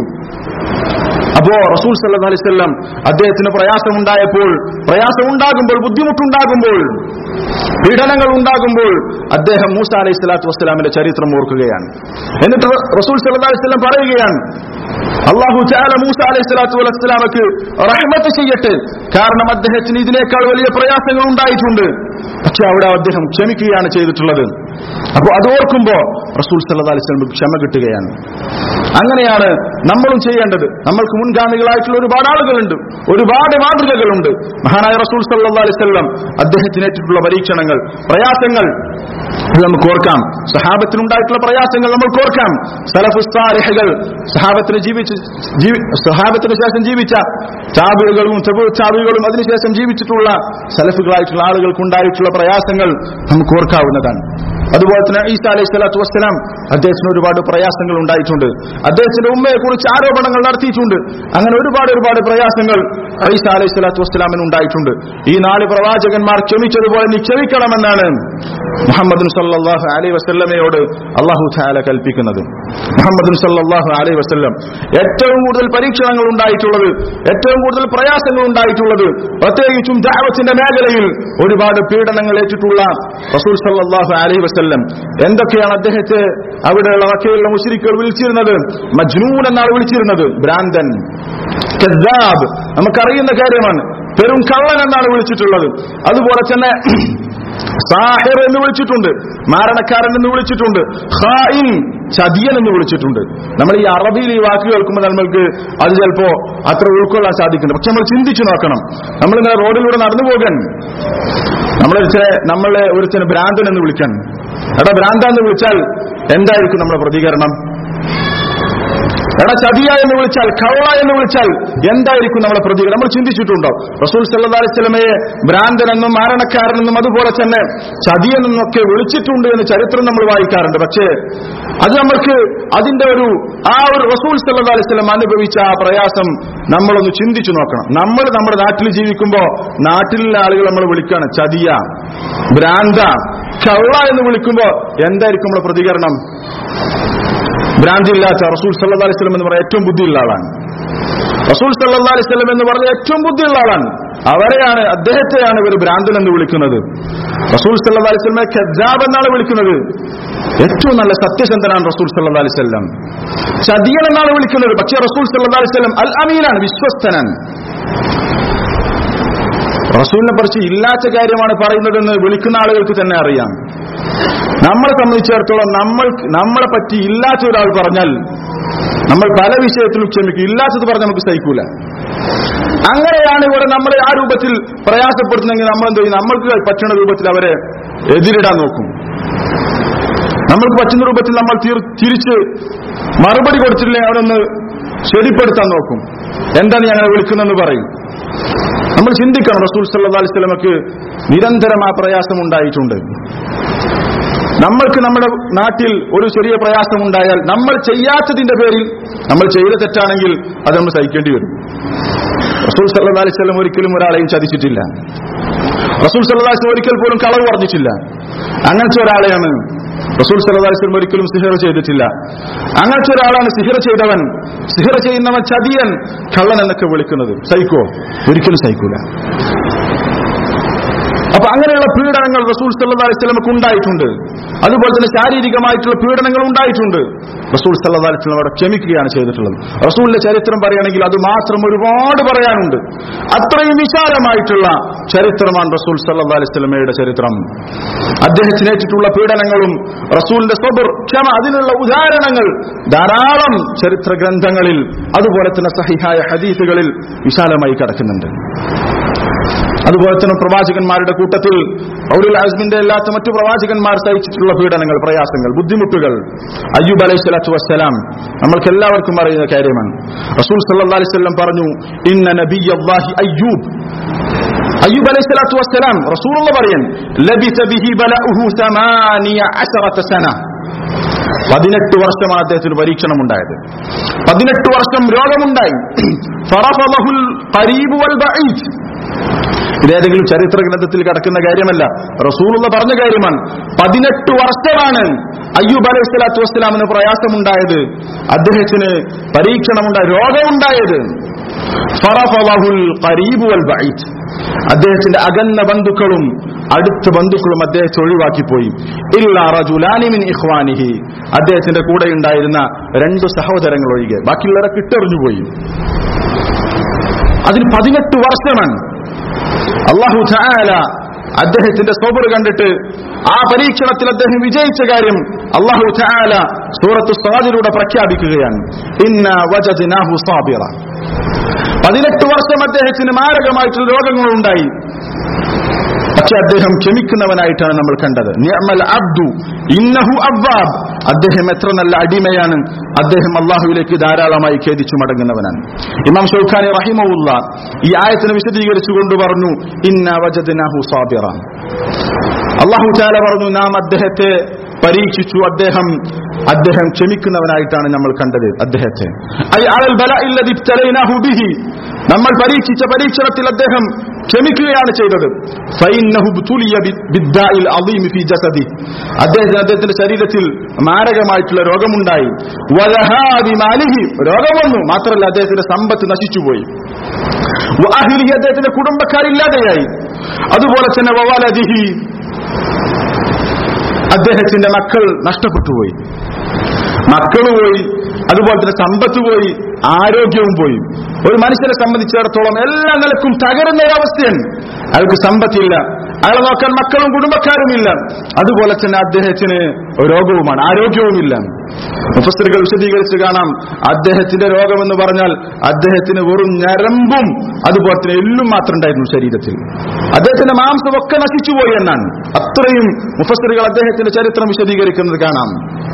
അപ്പോ റസൂൽ സല്ലല്ലാഹു അലൈഹി വസല്ലം അദ്ദേഹത്തിന് പ്രയാസമുണ്ടായപ്പോൾ പ്രയാസം ഉണ്ടാകുമ്പോൾ ബുദ്ധിമുട്ടുണ്ടാകുമ്പോൾ പീഡനങ്ങൾ ഉണ്ടാകുമ്പോൾ അദ്ദേഹം മൂസ അലൈഹി സ്വലാത്തു വസ്സലാമിന്റെ ചരിത്രം ഓർക്കുകയാണ് എന്നിട്ട് റസൂൽ സല്ലല്ലാഹു അലൈഹി വസല്ലം പറയുകയാണ് അള്ളാഹു ചാല മൂസ അലൈഹി സ്വലാത്തു വസ്സലാമക്ക് റഹ്മത്ത് ചെയ്യട്ടെ കാരണം അദ്ദേഹത്തിന് ഇതിനേക്കാൾ വലിയ പ്രയാസങ്ങൾ ഉണ്ടായിട്ടുണ്ട് പക്ഷെ അവിടെ അദ്ദേഹം ക്ഷമിക്കുകയാണ് ചെയ്തിട്ടുള്ളത് അപ്പോൾ അത് ഓർക്കുമ്പോ റസൂൽ സല്ലല്ലാഹു അലൈഹി വസല്ലം ക്ഷമ കിട്ടുകയാണ് അങ്ങനെയാണ് നമ്മളും ചെയ്യേണ്ടത് നമ്മൾക്ക് മുൻഗാമികളായിട്ടുള്ള ഒരുപാട് ആളുകളുണ്ട് ഒരുപാട് മാതൃകകളുണ്ട് മഹാനായ റസൂൽ സല്ലല്ലാഹു അലൈഹി വസല്ലം അദ്ദേഹത്തിനേറ്റിട്ടുള്ള പരീക്ഷണങ്ങൾ പ്രയാസങ്ങൾ ഇത് നമുക്ക് ഓർക്കാം സഹാബത്തിനുണ്ടായിട്ടുള്ള പ്രയാസങ്ങൾ നമുക്ക് ഓർക്കാം സലഫുസ്താരിഹകൾ സഹാബത്തിന് ജീവിച്ച് ജീവി സഹാബത്തിന് ശേഷം ജീവിച്ച ചാബികളും ചാബികളും അതിനുശേഷം ജീവിച്ചിട്ടുള്ള സലഫുകളായിട്ടുള്ള ആളുകൾക്കുണ്ടായിട്ടുള്ള പ്രയാസങ്ങൾ നമുക്ക് ഓർക്കാവുന്നതാണ് അതുപോലെ തന്നെ ഈസ അലൈഹി സ്വലാത്തു വസ്സലാം അദ്ദേഹത്തിന് ഒരുപാട് പ്രയാസങ്ങൾ ഉണ്ടായിട്ടുണ്ട് അദ്ദേഹത്തിന്റെ ഉമ്മയെ കുറിച്ച് ആരോപണങ്ങൾ നടത്തിയിട്ടുണ്ട് അങ്ങനെ ഒരുപാട് ഒരുപാട് പ്രയാസങ്ങൾ ഈസ അലൈഹി സ്വലാത്തു വസ്സലാമിന് ഉണ്ടായിട്ടുണ്ട് ഈ നാല് പ്രവാചകന്മാർ ക്ഷമിച്ചതുപോലെ നീ ക്ഷമിക്കണമെന്നാണ് മുഹമ്മദ് സല്ലല്ലാഹു അലൈഹി വസല്ലമയോട് അള്ളാഹു താല കൽപ്പിക്കുന്നത് മുഹമ്മദ് സല്ലല്ലാഹു അലൈഹി വസല്ലം ഏറ്റവും കൂടുതൽ പരീക്ഷണങ്ങൾ ഉണ്ടായിട്ടുള്ളത് ഏറ്റവും കൂടുതൽ പ്രയാസങ്ങൾ ഉണ്ടായിട്ടുള്ളത് പ്രത്യേകിച്ചും ദാവത്തിന്റെ മേഖലയിൽ ഒരുപാട് പീഡനങ്ങൾ ഏറ്റിട്ടുള്ള റസൂൽ സല്ലല്ലാഹു അലൈഹി വസല്ലം എന്തൊക്കെയാണ് അദ്ദേഹത്തെ അവിടെയുള്ള വക്കയിലുള്ള മുശ്രിക്കുകൾ വിളിച്ചിരുന്നത് മജ്നൂൻ എന്നാണ് വിളിച്ചിരുന്നത് ഭ്രാന്തൻ കദ്ദാബ് നമുക്കറിയുന്ന കാര്യമാണ് പെരും കള്ളൻ എന്നാണ് വിളിച്ചിട്ടുള്ളത് അതുപോലെ തന്നെ സാഹിർ എന്ന് വിളിച്ചിട്ടുണ്ട് മാരണക്കാരൻ എന്ന് വിളിച്ചിട്ടുണ്ട് ഖായിൻ ചതിയൻ എന്ന് വിളിച്ചിട്ടുണ്ട് നമ്മൾ ഈ അറബിയിൽ ഈ വാക്ക് കേൾക്കുമ്പോൾ നമ്മൾക്ക് അത് ചിലപ്പോ അത്ര ഉൾക്കൊള്ളാൻ സാധിക്കുന്നുണ്ട് പക്ഷെ നമ്മൾ ചിന്തിച്ചു നോക്കണം നമ്മളിങ്ങനെ റോഡിലൂടെ നടന്നു പോകാൻ നമ്മളൊരുത്തരെ നമ്മളെ ഒരുത്തന് ഭ്രാന്തൻ എന്ന് വിളിക്കാൻ എടാ ഭ്രാന്ത എന്ന് വിളിച്ചാൽ എന്തായിരിക്കും നമ്മുടെ പ്രതികരണം എടാ ചതിയ എന്ന് വിളിച്ചാൽ കള്ള എന്ന് വിളിച്ചാൽ എന്തായിരിക്കും നമ്മുടെ പ്രതികരണം നമ്മൾ ചിന്തിച്ചിട്ടുണ്ടോ റസൂൽ സല്ലല്ലാഹു അലൈഹി വസല്ലമയെ ഭ്രാന്തനെന്നും മാരണക്കാരനെന്നും അതുപോലെ തന്നെ ചതിയെന്നൊക്കെ വിളിച്ചിട്ടുണ്ട് എന്ന് ചരിത്രം നമ്മൾ വായിക്കാറുണ്ട് പക്ഷേ അത് നമ്മൾക്ക് അതിന്റെ ഒരു ആ ഒരു റസൂൽ സല്ലല്ലാഹു അലൈഹി വസല്ലം അനുഭവിച്ച ആ പ്രയാസം നമ്മളൊന്ന് ചിന്തിച്ചു നോക്കണം നമ്മൾ നമ്മുടെ നാട്ടിൽ ജീവിക്കുമ്പോൾ നാട്ടിലുള്ള ആളുകൾ നമ്മൾ വിളിക്കുകയാണ് ചതിയ ഭ്രാന്ത കള്ള എന്ന് വിളിക്കുമ്പോൾ എന്തായിരിക്കും നമ്മുടെ പ്രതികരണം ഭ്രാന്തിയില്ലാത്ത റസൂൽ സല്ലല്ലാഹു അലൈഹി വസല്ലം എന്ന് പറഞ്ഞ ഏറ്റവും ബുദ്ധിയുള്ള ആളാണ് റസൂൽ സല്ലല്ലാഹു അലൈഹി വസല്ലം എന്ന് പറഞ്ഞ ഏറ്റവും ബുദ്ധിയുള്ള ആളാണ് അവരെയാണ് അദ്ദേഹത്തെയാണ് ഇവർ ഭ്രാന്തൻ എന്ന് വിളിക്കുന്നത് റസൂൽ സല്ലല്ലാഹു അലൈഹി വസല്ലമെ കദ്ദാബ് എന്നാണ് വിളിക്കുന്നത് ഏറ്റവും നല്ല സത്യസന്ധനാണ് റസൂൽ സല്ലല്ലാഹു അലൈഹി വസല്ലം ചതിയൻ എന്നാണ് വിളിക്കുന്നത് പക്ഷേ റസൂൽ സല്ലല്ലാഹു അലൈഹി വസല്ലം അൽ അമീനാണ് വിശ്വസ്തനാണ് റസൂലിനെ കുറിച്ച് ഇല്ലാത്ത കാര്യമാണ് പറയുന്നതെന്ന് വിളിക്കുന്ന ആളുകൾക്ക് തന്നെ അറിയാം നമ്മളെ സംബന്ധിച്ചിടത്തോളം നമ്മൾ നമ്മളെ പറ്റി ഇല്ലാത്ത ഒരാൾ പറഞ്ഞാൽ നമ്മൾ പല വിഷയത്തിലും ക്ഷമിക്കും ഇല്ലാത്തത് പറഞ്ഞ് നമുക്ക് സഹിക്കൂല അങ്ങനെയാണ് ഇവിടെ നമ്മളെ ആ രൂപത്തിൽ പ്രയാസപ്പെടുത്തുന്നെങ്കിൽ നമ്മൾ എന്ത് ചെയ്യും നമ്മൾക്ക് പറ്റുന്ന രൂപത്തിൽ അവരെ എതിരിടാൻ നോക്കും നമ്മൾക്ക് പറ്റുന്ന രൂപത്തിൽ നമ്മൾ തീർ- തിരിച്ച് മറുപടി കൊടുത്തില്ലെങ്കിൽ അവരൊന്ന് ശരിപ്പെടുത്താൻ നോക്കും എന്താണ് ഞങ്ങളെ വിളിക്കുന്നതെന്ന് പറയും നമ്മൾ ചിന്തിക്കണം റസൂൽ സല്ലല്ലാഹു അലൈഹി വസല്ലമക്ക് നിരന്തരം ആ പ്രയാസം ഉണ്ടായിട്ടുണ്ട് നമ്മൾക്ക് നമ്മുടെ നാട്ടിൽ ഒരു ചെറിയ പ്രയാസം ഉണ്ടായാൽ നമ്മൾ ചെയ്യാത്തതിന്റെ പേരിൽ നമ്മൾ ചെയ്ത തെറ്റാണെങ്കിൽ അത് നമ്മൾ സഹിക്കേണ്ടി വരും റസൂൽ സല്ലല്ലാഹു അലൈഹി വസല്ലം ഒരിക്കലും ഒരാളെയും ചതിച്ചിട്ടില്ല റസൂൽ സല്ലല്ലാഹു അലൈഹി വസല്ലം ഒരിക്കൽ പോലും കളവ് പറഞ്ഞിട്ടില്ല അങ്ങനത്തെ ഒരാളെയാണ് റസൂൽ സല്ലല്ലാഹു അലൈഹി വസല്ലം ഒരിക്കലും സിഹർ ചെയ്തിട്ടില്ല അങ്ങനത്തെ ഒരാളാണ് സിഹർ ചെയ്തവൻ സിഹർ ചെയ്യുന്നവൻ ചതിയൻ കള്ളൻ എന്നൊക്കെ വിളിക്കുന്നത് സഹിക്കോ ഒരിക്കലും സഹിക്കൂല അപ്പൊ അങ്ങനെയുള്ള പീഡനങ്ങൾ റസൂൽ സല്ലല്ലാഹു അലൈഹി വസല്ലമക്ക് ഉണ്ടായിട്ടുണ്ട് അതുപോലെ തന്നെ ശാരീരികമായിട്ടുള്ള പീഡനങ്ങൾ ഉണ്ടായിട്ടുണ്ട് റസൂൽ സല്ലല്ലാഹു അലൈഹി വസല്ലം അവിടെ ക്ഷമിക്കുകയാണ് ചെയ്തിട്ടുള്ളത് റസൂലിന്റെ ചരിത്രം പറയുകയാണെങ്കിൽ അത് മാത്രം ഒരുപാട് പറയാനുണ്ട് അത്രയും വിശാലമായിട്ടുള്ള ചരിത്രമാണ് റസൂൽ സല്ലല്ലാഹു അലൈഹി വസല്ലമയുടെ ചരിത്രം അദ്ദേഹത്തിനേറ്റിട്ടുള്ള പീഡനങ്ങളും റസൂലിന്റെ സ്വബർ ക്ഷമ അതിനുള്ള ഉദാഹരണങ്ങൾ ധാരാളം ചരിത്ര ഗ്രന്ഥങ്ങളിൽ അതുപോലെ തന്നെ സഹിഹായ ഹദീസുകളിൽ വിശാലമായി കിടക്കുന്നുണ്ട് അതുപോലെ തന്നെ പ്രവാചകന്മാരുടെ കൂട്ടത്തിൽ ഔലുൽ അസ്മിന്റെ അല്ലാത്ത മറ്റു പ്രവാചകന്മാർ സഹിച്ചിട്ടുള്ള പീഡനങ്ങൾ പ്രയാസങ്ങൾ ബുദ്ധിമുട്ടുകൾ അയ്യൂബ് അലൈഹി സ്വലാത്തു വസ്സലാം നമ്മൾക്ക് എല്ലാവർക്കും അറിയുന്ന കാര്യമാണ് റസൂൽ സല്ലല്ലാഹു അലൈഹി വസല്ലം പറഞ്ഞു ഇന്ന നബിയല്ലാഹി അയ്യൂബ് അയ്യൂബ് അലൈഹി സ്വലാത്തു വസ്സലാം റസൂലുള്ള പറയൻ ലബിസ ബിഹി ബലഉഹു സമാനിയ അശറത സന പതിനെട്ട് വർഷമാണ് അദ്ദേഹത്തിന് പരീക്ഷണം ഉണ്ടായത് പതിനെട്ട് വർഷം രോഗമുണ്ടായി ഫറഫളഹുൽ ഖരീബ് വൽ ബഈദ് ഇതേതെങ്കിലും ചരിത്ര ഗ്രന്ഥത്തിൽ കിടക്കുന്ന കാര്യമല്ല റസൂലുള്ള പറഞ്ഞ കാര്യമാണ് പതിനെട്ട് വർഷമാണ് അയ്യൂബ് അലൈഹി സ്വലാത്തു വസ്സലാമിന് പ്രയാസമുണ്ടായത് അദ്ദേഹത്തിന് പരീക്ഷണമുണ്ടായ രോഗമുണ്ടായത് ഫറഫളഹുൽ ഖരീബ് വൽ ബഈദ് അദ്ദേഹത്തിന്റെ അകന്ന ബന്ധുക്കളും അടുത്ത ബന്ധുക്കളും അദ്ദേഹത്തെ ഒഴിവാക്കിപ്പോയി ഇല്ലാ റജുലാനി മിൻ ഇഖ്വാനിഹി അദ്ദേഹത്തിന്റെ കൂടെ ഉണ്ടായിരുന്ന രണ്ട് സഹോദരങ്ങൾ ഒഴികെ ബാക്കിയുള്ളവരൊക്കെ ഇട്ടെറിഞ്ഞുപോയി അതിന് പതിനെട്ട് വർഷമാണ് അള്ളാഹു ചായാല അദ്ദേഹത്തിന്റെ സോബർ കണ്ടിട്ട് ആ പരീക്ഷണത്തിൽ അദ്ദേഹം വിജയിച്ച കാര്യം അള്ളാഹു ചായാല സൂറത്ത് സ്വാദിലൂടെ പ്രഖ്യാപിക്കുകയാണ് ഇന്ന വജദിനാഹു സാബിറ പതിനെട്ട് വർഷം അദ്ദേഹത്തിന് മാരകമായിട്ടുള്ള രോഗങ്ങളുണ്ടായി പക്ഷെ അദ്ദേഹം ക്ഷമിക്കുന്നവനായിട്ടാണ് നമ്മൾ കണ്ടത് നിഅമൽ അബ്ദു ഇന്നഹു അവ്വാബ് അദ്ദേഹം എത്ര നല്ല അടിമയാണ് അദ്ദേഹം അള്ളാഹുവിലേക്ക് ധാരാളമായി ഖേദിച്ചു മടങ്ങുന്നവനാണ് ഇമാം ഷൗഖാനി റഹിമവുള്ള ഈ ആയത്തിനെ വിശദീകരിച്ചുകൊണ്ട് പറഞ്ഞു ഇന്ന വജദ്നാഹു സാബിറ അള്ളാഹു ചാല പറഞ്ഞു നാം അദ്ദേഹത്തെ പരീക്ഷിച്ചു അദ്ദേഹം അദ്ദേഹം ക്ഷമിക്കുന്നവനായിട്ടാണ് നമ്മൾ കണ്ടത് അദ്ദേഹത്തെ ഐ അലൽ ബലഇല്ലദി ഇബ്തലൈനാഹു ബിഹി നമ്മൾ പരീക്ഷിച്ച പരീക്ഷണത്തിൽ അദ്ദേഹം ക്ഷമിക്കുകയാണ് ചെയ്തത് ഫൈന്നഹു ഇബ്തുലിയ ബി- ബിദ്ദാഇൽ അളീം ഫീ ജസദി അദ്ദേഹത്തിന് അദ്ദേഹത്തിന്റെ ശരീരത്തിൽ മാരകമായിട്ടുള്ള രോഗമുണ്ടായി വലഹാബി മാലിഹി രോഗം വന്നു മാത്രമല്ല അദ്ദേഹത്തിന്റെ സമ്പത്ത് നശിച്ചുപോയി വഅഹ്ലിഹി അദ്ദേഹത്തിന്റെ കുടുംബക്കാരില്ലാതെയായി അതുപോലെ തന്നെ വവലദിഹി അദ്ദേഹത്തിന്റെ മക്കൾ നഷ്ടപ്പെട്ടുപോയി മക്കൾ പോയി അതുപോലെ തന്നെ സമ്പത്ത് പോയി ആരോഗ്യവും പോയി ഒരു മനുഷ്യനെ സംബന്ധിച്ചിടത്തോളം എല്ലാ നിലക്കും തകരുന്ന ഒരവസ്ഥയാണ് അയാൾക്ക് സമ്പത്തില്ല അയാളെ നോക്കാൻ മക്കളും കുടുംബക്കാരുമില്ല അതുപോലെ തന്നെ അദ്ദേഹത്തിന് രോഗവുമാണ് ആരോഗ്യവുമില്ല മുഫസ്തറുകൾ വിശദീകരിച്ച് കാണാം അദ്ദേഹത്തിന്റെ രോഗമെന്ന് പറഞ്ഞാൽ അദ്ദേഹത്തിന് വെറും ഞരമ്പും അതുപോലെ തന്നെ എല്ലും മാത്രം ഉണ്ടായിരുന്നു ശരീരത്തിൽ അദ്ദേഹത്തിന്റെ മാംസമൊക്കെ നശിച്ചുപോയി എന്നാണ് അത്രയും മുഫസ്തറുകൾ അദ്ദേഹത്തിന്റെ ചരിത്രം വിശദീകരിക്കുന്നത് കാണാം